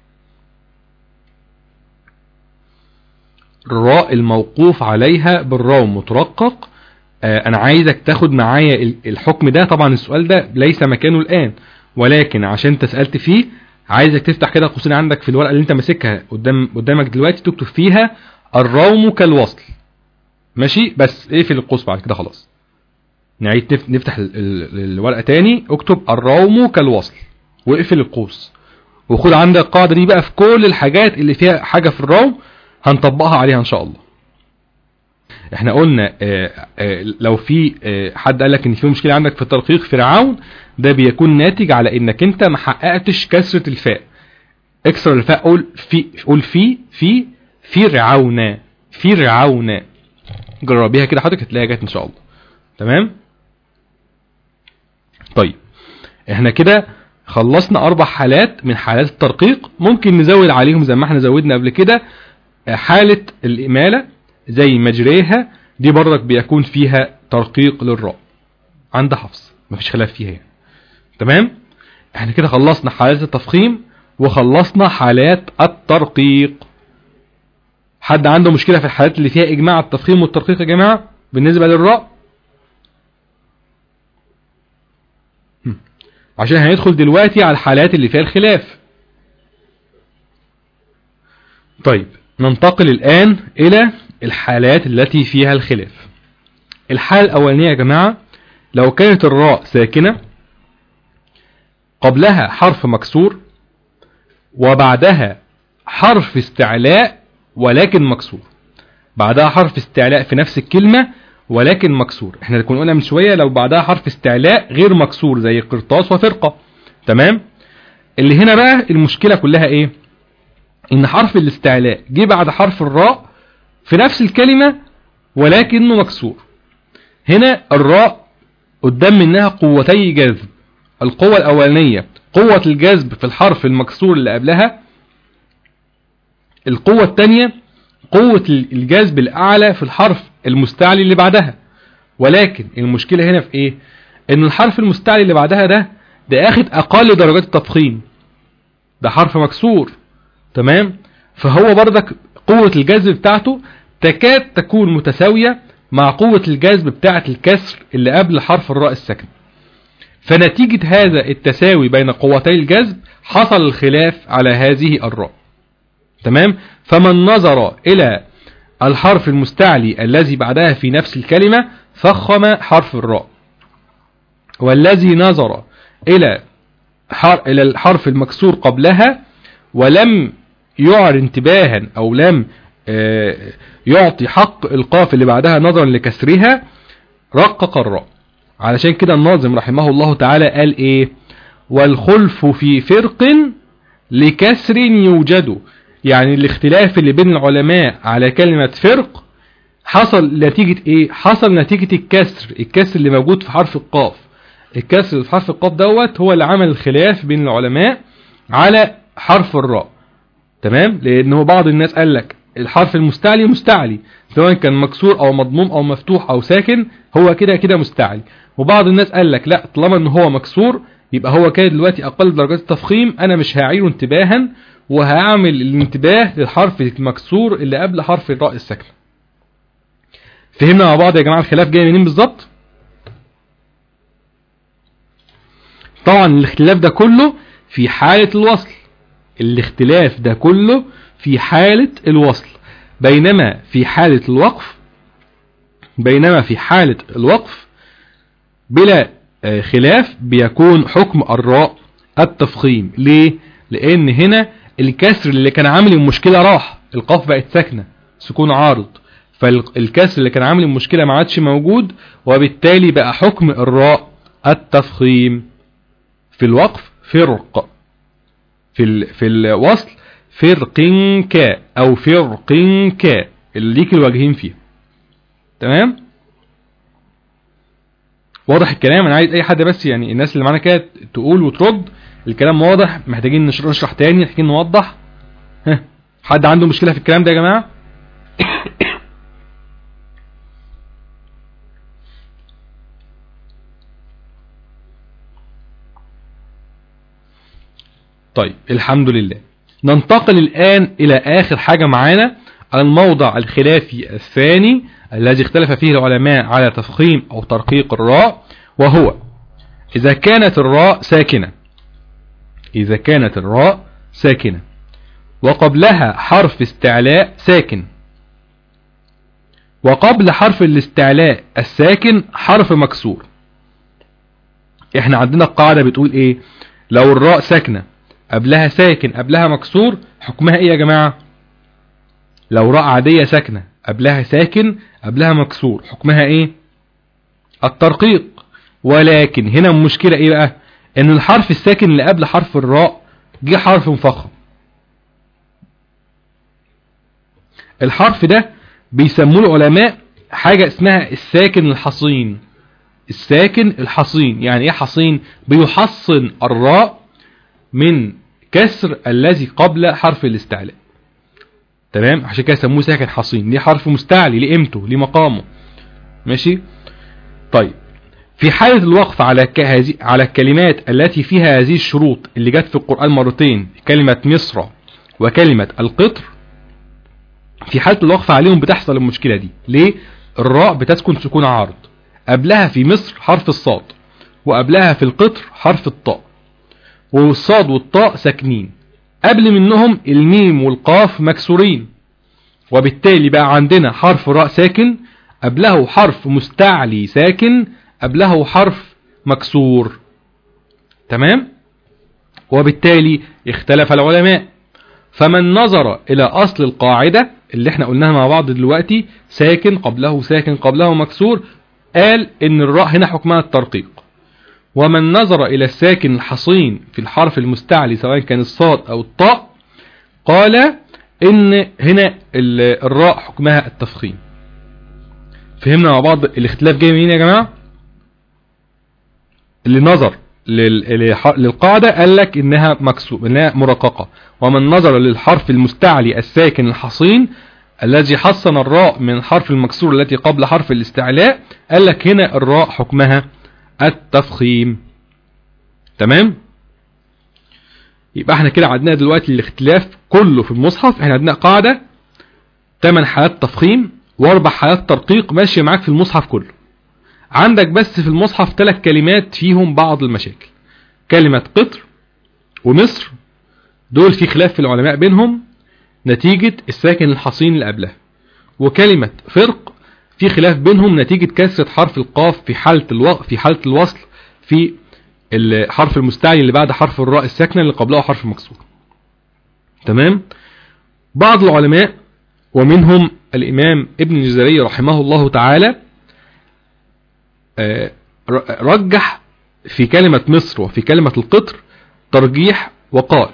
الراء الموقوف عليها بالراء مترقق آه، انا عايزك تاخد معايا ال- الحكم ده طبعا السؤال ده ليس مكانه الان ولكن عشان انت سألت فيه عايزك تفتح كده قوسين عندك في الورقة اللي انت ماسكها قدام قدامك دلوقتي تكتب فيها الروم كالوصل ماشي بس اقفل القوس بعد كده خلاص نعيد نف- نفتح ال- ال- الورقة تاني اكتب الروم كالوصل واقفل القوس وخد عندك القاعدة دي بقى في كل الحاجات اللي فيها حاجة في الروم هنطبقها عليها ان شاء الله احنا قلنا اه اه لو في اه حد قال لك ان في مشكلة عندك في ترقيق فرعون ده بيكون ناتج على انك انت ما حققتش كسرة الفاء اكسر الفاء قول في قول في في فرعون فرعون جربيها كده حضرتك هتلاقيها جت ان شاء الله تمام طيب احنا كده خلصنا اربع حالات من حالات الترقيق ممكن نزود عليهم زي ما احنا زودنا قبل كده حالة الامالة زي مجريها دي برضك بيكون فيها ترقيق للراء عند حفص مفيش خلاف فيها يعني تمام احنا كده خلصنا حالات التفخيم وخلصنا حالات الترقيق حد عنده مشكلة في الحالات اللي فيها اجماع التفخيم والترقيق يا جماعة بالنسبة للراء هم. عشان هندخل دلوقتي على الحالات اللي فيها الخلاف طيب ننتقل الآن إلى الحالات التي فيها الخلاف الحالة الأولانية يا جماعة لو كانت الراء ساكنة قبلها حرف مكسور وبعدها حرف استعلاء ولكن مكسور بعدها حرف استعلاء في نفس الكلمة ولكن مكسور احنا كنا قلنا من شوية لو بعدها حرف استعلاء غير مكسور زي قرطاس وفرقة تمام اللي هنا بقى المشكلة كلها ايه ان حرف الاستعلاء جه بعد حرف الراء في نفس الكلمة ولكنه مكسور هنا الراء قدام منها قوتي جذب القوة الأولانية قوة الجذب في الحرف المكسور اللي قبلها القوة الثانية قوة الجذب الأعلى في الحرف المستعلي اللي بعدها ولكن المشكلة هنا في ايه ان الحرف المستعلي اللي بعدها ده ده اخد اقل درجات التفخيم ده حرف مكسور تمام فهو برضك قوة الجذب بتاعته تكاد تكون متساوية مع قوة الجذب بتاعة الكسر اللي قبل حرف الراء الساكن فنتيجة هذا التساوي بين قوتي الجذب حصل الخلاف على هذه الراء تمام فمن نظر إلى الحرف المستعلي الذي بعدها في نفس الكلمة فخم حرف الراء والذي نظر إلى إلى الحرف المكسور قبلها ولم يعر انتباها أو لم يعطي حق القاف اللي بعدها نظرا لكسرها رقق الراء علشان كده الناظم رحمه الله تعالى قال ايه والخلف في فرق لكسر يوجد يعني الاختلاف اللي بين العلماء على كلمة فرق حصل نتيجة ايه حصل نتيجة الكسر الكسر اللي موجود في حرف القاف الكسر اللي في حرف القاف دوت هو اللي عمل الخلاف بين العلماء على حرف الراء تمام لانه بعض الناس قال لك الحرف المستعلي مستعلي سواء كان مكسور او مضموم او مفتوح او ساكن هو كده كده مستعلي وبعض الناس قال لك لا طالما ان هو مكسور يبقى هو كده دلوقتي اقل درجات التفخيم انا مش هعيره انتباها وهعمل الانتباه للحرف المكسور اللي قبل حرف الراء الساكنه فهمنا مع بعض يا جماعه الخلاف جاي منين بالظبط طبعا الاختلاف ده كله في حالة الوصل الاختلاف ده كله في حالة الوصل بينما في حالة الوقف بينما في حالة الوقف بلا آه، خلاف بيكون حكم الراء التفخيم ليه لان هنا الكسر اللي كان عامل المشكلة راح القاف بقت ساكنة سكون عارض فالكسر اللي كان عامل المشكلة ما عادش موجود وبالتالي بقى حكم الراء التفخيم في الوقف فرق في ال... في الوصل فرق كا او فرق كا اللي ليك الوجهين فيها تمام واضح الكلام انا عايز اي حد بس يعني الناس اللي معانا كده تقول وترد الكلام واضح محتاجين نشر- نشرح تاني محتاجين نوضح ها حد عنده مشكلة في الكلام ده يا جماعة طيب الحمد لله ننتقل الآن إلى آخر حاجة معانا الموضع الخلافي الثاني الذي اختلف فيه العلماء على تفخيم أو ترقيق الراء وهو إذا كانت الراء ساكنة إذا كانت الراء ساكنة وقبلها حرف استعلاء ساكن وقبل حرف الاستعلاء الساكن حرف مكسور احنا عندنا القاعدة بتقول ايه لو الراء ساكنة قبلها ساكن قبلها مكسور حكمها ايه يا جماعة لو راء عادية ساكنة قبلها ساكن قبلها مكسور حكمها ايه الترقيق ولكن هنا المشكلة ايه بقى ان الحرف الساكن اللي قبل حرف الراء جه حرف مفخم الحرف ده بيسموه العلماء حاجة اسمها الساكن الحصين الساكن الحصين يعني ايه حصين بيحصن الراء من كسر الذي قبل حرف الاستعلاء تمام عشان كده سموه ساكن حصين ليه حرف مستعلي ليه قيمته ليه مقامه ماشي طيب في حالة الوقف على ك- هذه على الكلمات التي فيها هذه الشروط اللي جت في القرآن مرتين كلمة مصر وكلمة القطر في حالة الوقف عليهم بتحصل المشكلة دي ليه الراء بتسكن سكون عارض قبلها في مصر حرف الصاد وقبلها في القطر حرف الطاء والصاد والطاء ساكنين قبل منهم الميم والقاف مكسورين وبالتالي بقى عندنا حرف راء ساكن قبله حرف مستعلي ساكن قبله حرف مكسور تمام وبالتالي اختلف العلماء فمن نظر إلى أصل القاعدة اللي احنا قلناها مع بعض دلوقتي ساكن قبله ساكن قبله مكسور قال ان الراء هنا حكمها الترقيق ومن نظر إلى الساكن الحصين في الحرف المستعلي سواء كان الصاد أو الطاء قال ان هنا ال- الراء حكمها التفخيم فهمنا مع بعض الاختلاف جاي منين يا جماعة اللي نظر لل- للح- للقاعدة قال لك انها مكسور انها مرققة ومن نظر للحرف المستعلي الساكن الحصين الذي حصن الراء من الحرف المكسور التي قبل حرف الاستعلاء قال لك هنا الراء حكمها التفخيم تمام يبقى احنا كده عندنا دلوقتي الاختلاف كله في المصحف احنا عندنا قاعدة 8 حالات تفخيم واربع حالات ترقيق ماشية معاك في المصحف كله عندك بس في المصحف ثلاث كلمات فيهم بعض المشاكل كلمة قطر ومصر دول في خلاف في العلماء بينهم نتيجة الساكن الحصين اللي قبلها وكلمة فرق في خلاف بينهم نتيجة كسرة حرف القاف في حالة الو... في حالة الوصل في الحرف المستعلي اللي بعد حرف الراء الساكنة اللي قبله حرف مكسور تمام بعض العلماء ومنهم الإمام ابن الجزري رحمه الله تعالى آه، ر- رجح في كلمة مصر وفي كلمة القطر ترجيح وقال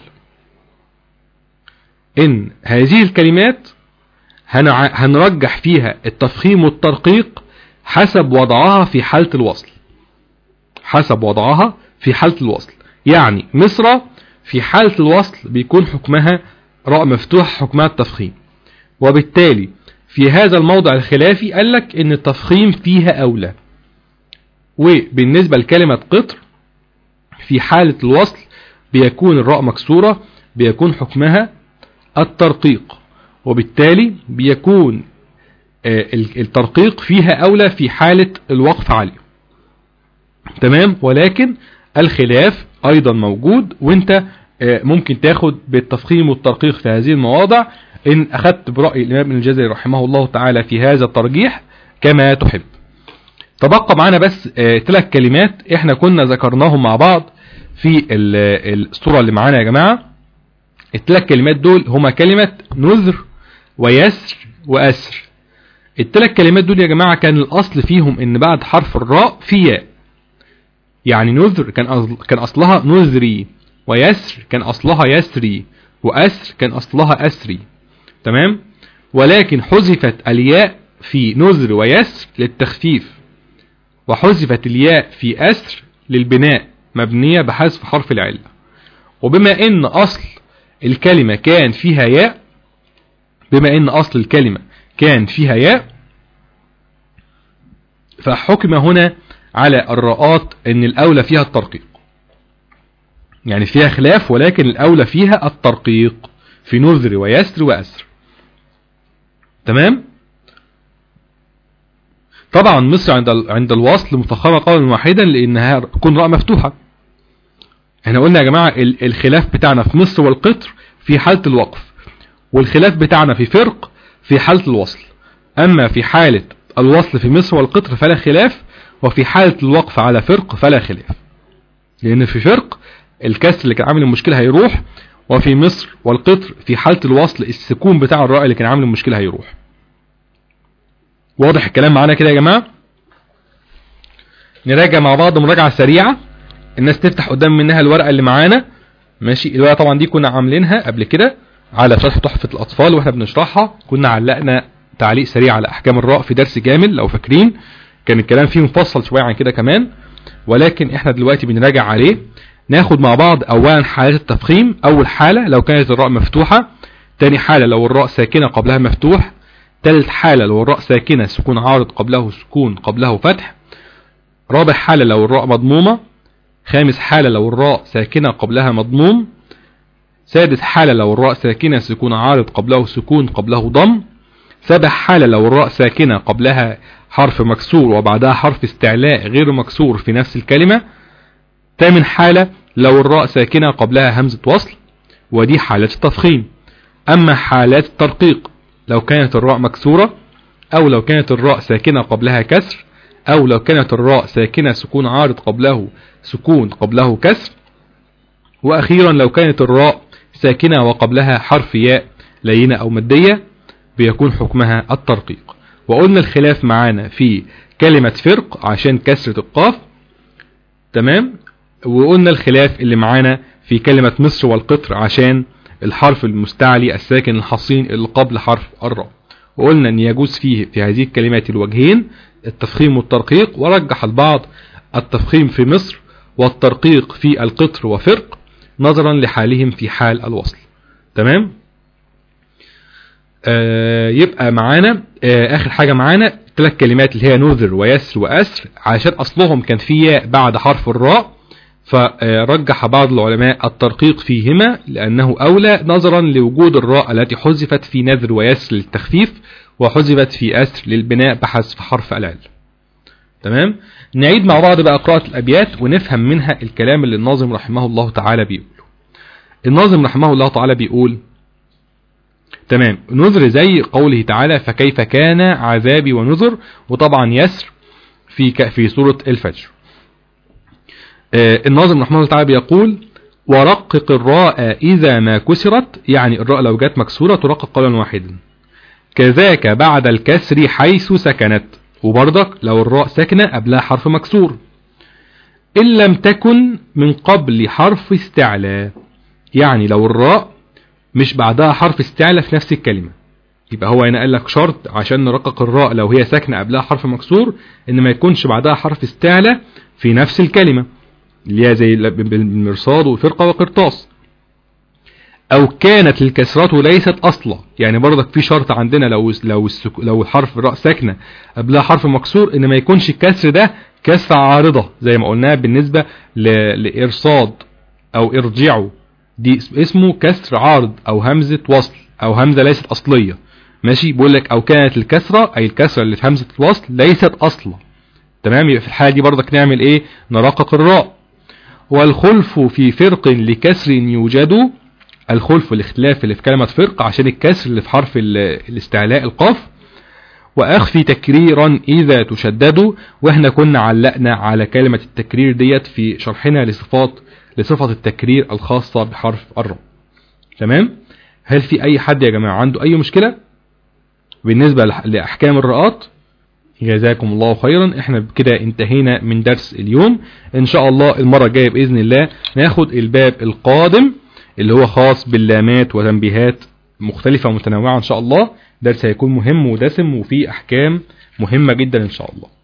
إن هذه الكلمات هنع- هنرجح فيها التفخيم والترقيق حسب وضعها في حالة الوصل حسب وضعها في حالة الوصل يعني مصر في حالة الوصل بيكون حكمها راء مفتوح حكمها التفخيم وبالتالي في هذا الموضع الخلافي قال لك ان التفخيم فيها اولى وبالنسبة لكلمة قطر في حالة الوصل بيكون الراء مكسورة بيكون حكمها الترقيق وبالتالي بيكون آه، ال- الترقيق فيها أولى في حالة الوقف عليه تمام ولكن الخلاف ايضا موجود وانت آه، ممكن تاخد بالتفخيم والترقيق في هذه المواضع ان اخذت برأي الامام ابن الجزري رحمه الله تعالى في هذا الترجيح كما تحب تبقى معنا بس ثلاث كلمات احنا كنا ذكرناهم مع بعض في ال- الصورة اللي معانا يا جماعة الثلاث كلمات دول هما كلمة نذر ويسر وأسر الثلاث كلمات دول يا جماعة كان الأصل فيهم إن بعد حرف الراء في ياء يعني نذر كان أصل كان أصلها نذري ويسر كان أصلها يسري وأسر كان أصلها أسري تمام ولكن حذفت الياء في نذر ويسر للتخفيف وحذفت الياء في أسر للبناء مبنية بحذف حرف العلة وبما ان اصل الكلمة كان فيها ياء بما ان اصل الكلمة كان فيها ياء فحكم هنا على الراءات ان الاولى فيها الترقيق يعني فيها خلاف ولكن الاولى فيها الترقيق في نذر ويسر واسر تمام طبعا مصر عند ال- عند الوصل مفخمة قولا واحدا لانها تكون راء مفتوحة احنا قلنا يا جماعة ال- الخلاف بتاعنا في مصر والقطر في حالة الوقف والخلاف بتاعنا في فرق في حالة الوصل اما في حالة الوصل في مصر والقطر فلا خلاف وفي حالة الوقف على فرق فلا خلاف لان في فرق الكسر اللي كان عامل المشكلة هيروح وفي مصر والقطر في حالة الوصل السكون بتاع الراء اللي كان عامل المشكلة هيروح واضح الكلام معانا كده يا جماعة نراجع مع بعض مراجعة سريعة الناس تفتح قدام منها الورقة اللي معانا ماشي الورقة طبعا دي كنا عاملينها قبل كده على شرح تحفة الأطفال واحنا بنشرحها كنا علقنا تعليق سريع على أحكام الراء في درس كامل لو فاكرين كان الكلام فيه مفصل شوية عن كده كمان ولكن احنا دلوقتي بنراجع عليه ناخد مع بعض اولا حالات التفخيم اول حالة لو كانت الراء مفتوحة تاني حالة لو الراء ساكنة قبلها مفتوح تالت حالة لو الراء ساكنة سكون عارض قبله سكون قبله فتح رابع حالة لو الراء مضمومة خامس حالة لو الراء ساكنة قبلها مضموم سادس حالة لو الراء ساكنة سكون عارض قبله سكون قبله ضم سابع حالة لو الراء ساكنة قبلها حرف مكسور وبعدها حرف استعلاء غير مكسور في نفس الكلمة ثامن حالة لو الراء ساكنة قبلها همزة وصل ودي حالات التفخيم أما حالات الترقيق لو كانت الراء مكسورة أو لو كانت الراء ساكنة قبلها كسر أو لو كانت الراء ساكنة سكون عارض قبله سكون قبله كسر وأخيرا لو كانت الراء ساكنة وقبلها حرف ياء لينة أو مادية بيكون حكمها الترقيق وقلنا الخلاف معانا في كلمة فرق عشان كسرة القاف تمام وقلنا الخلاف اللي معانا في كلمة مصر والقطر عشان الحرف المستعلي الساكن الحصين اللي قبل حرف الراء وقلنا ان يجوز فيه في هذه الكلمات الوجهين التفخيم والترقيق ورجح البعض التفخيم في مصر والترقيق في القطر وفرق نظرا لحالهم في حال الوصل تمام آه يبقى معانا آه اخر حاجة معانا ثلاث كلمات اللي هي نذر ويسر واسر عشان اصلهم كان في ياء بعد حرف الراء فرجح بعض العلماء الترقيق فيهما لأنه أولى نظرا لوجود الراء التي حذفت في نذر ويسر للتخفيف وحذفت في أسر للبناء بحذف حرف العل تمام نعيد مع بعض بقى قراءة الأبيات ونفهم منها الكلام اللي الناظم رحمه الله تعالى بيقول الناظم رحمه الله تعالى بيقول تمام نذر زي قوله تعالى فكيف كان عذابي ونذر وطبعا يسر في في سورة الفجر الناظم رحمه الله تعالى بيقول ورقق الراء إذا ما كسرت يعني الراء لو جت مكسورة ترقق قولا واحدا كذاك بعد الكسر حيث سكنت وبرضك لو الراء ساكنة قبلها حرف مكسور إن لم تكن من قبل حرف استعلاء يعني لو الراء مش بعدها حرف استعلاء في نفس الكلمة يبقى هو هنا قال لك شرط عشان نرقق الراء لو هي ساكنة قبلها حرف مكسور ان ما يكونش بعدها حرف استعلاء في نفس الكلمة اللي هي زي بالمرصاد وفرقة وقرطاس او كانت الكسرة ليست اصلا يعني برضك في شرط عندنا لو لو لو الحرف الراء ساكنة قبلها حرف مكسور ان ما يكونش الكسر ده كسر عارضة زي ما قلناها بالنسبة لارصاد او ارجعوا دي اسمه كسر عارض او همزة وصل او همزة ليست اصلية ماشي بيقول لك او كانت الكسرة اي الكسرة اللي في همزة الوصل ليست اصلا تمام يبقى في الحالة دي برضك نعمل ايه نرقق الراء والخلف في فرق لكسر يوجد الخلف الاختلاف اللي في كلمة فرق عشان الكسر اللي في حرف ال- الاستعلاء القاف وأخفي تكريرا إذا تشدد وإحنا كنا علقنا على كلمة التكرير ديت في شرحنا لصفات لصفة التكرير الخاصة بحرف الراء تمام هل في أي حد يا جماعة عنده أي مشكلة بالنسبة لح- لأحكام الرآت جزاكم الله خيرا احنا بكده انتهينا من درس اليوم ان شاء الله المرة الجاية بإذن الله ناخد الباب القادم اللي هو خاص باللامات وتنبيهات مختلفة ومتنوعة ان شاء الله درس هيكون مهم ودسم وفيه احكام مهمة جدا ان شاء الله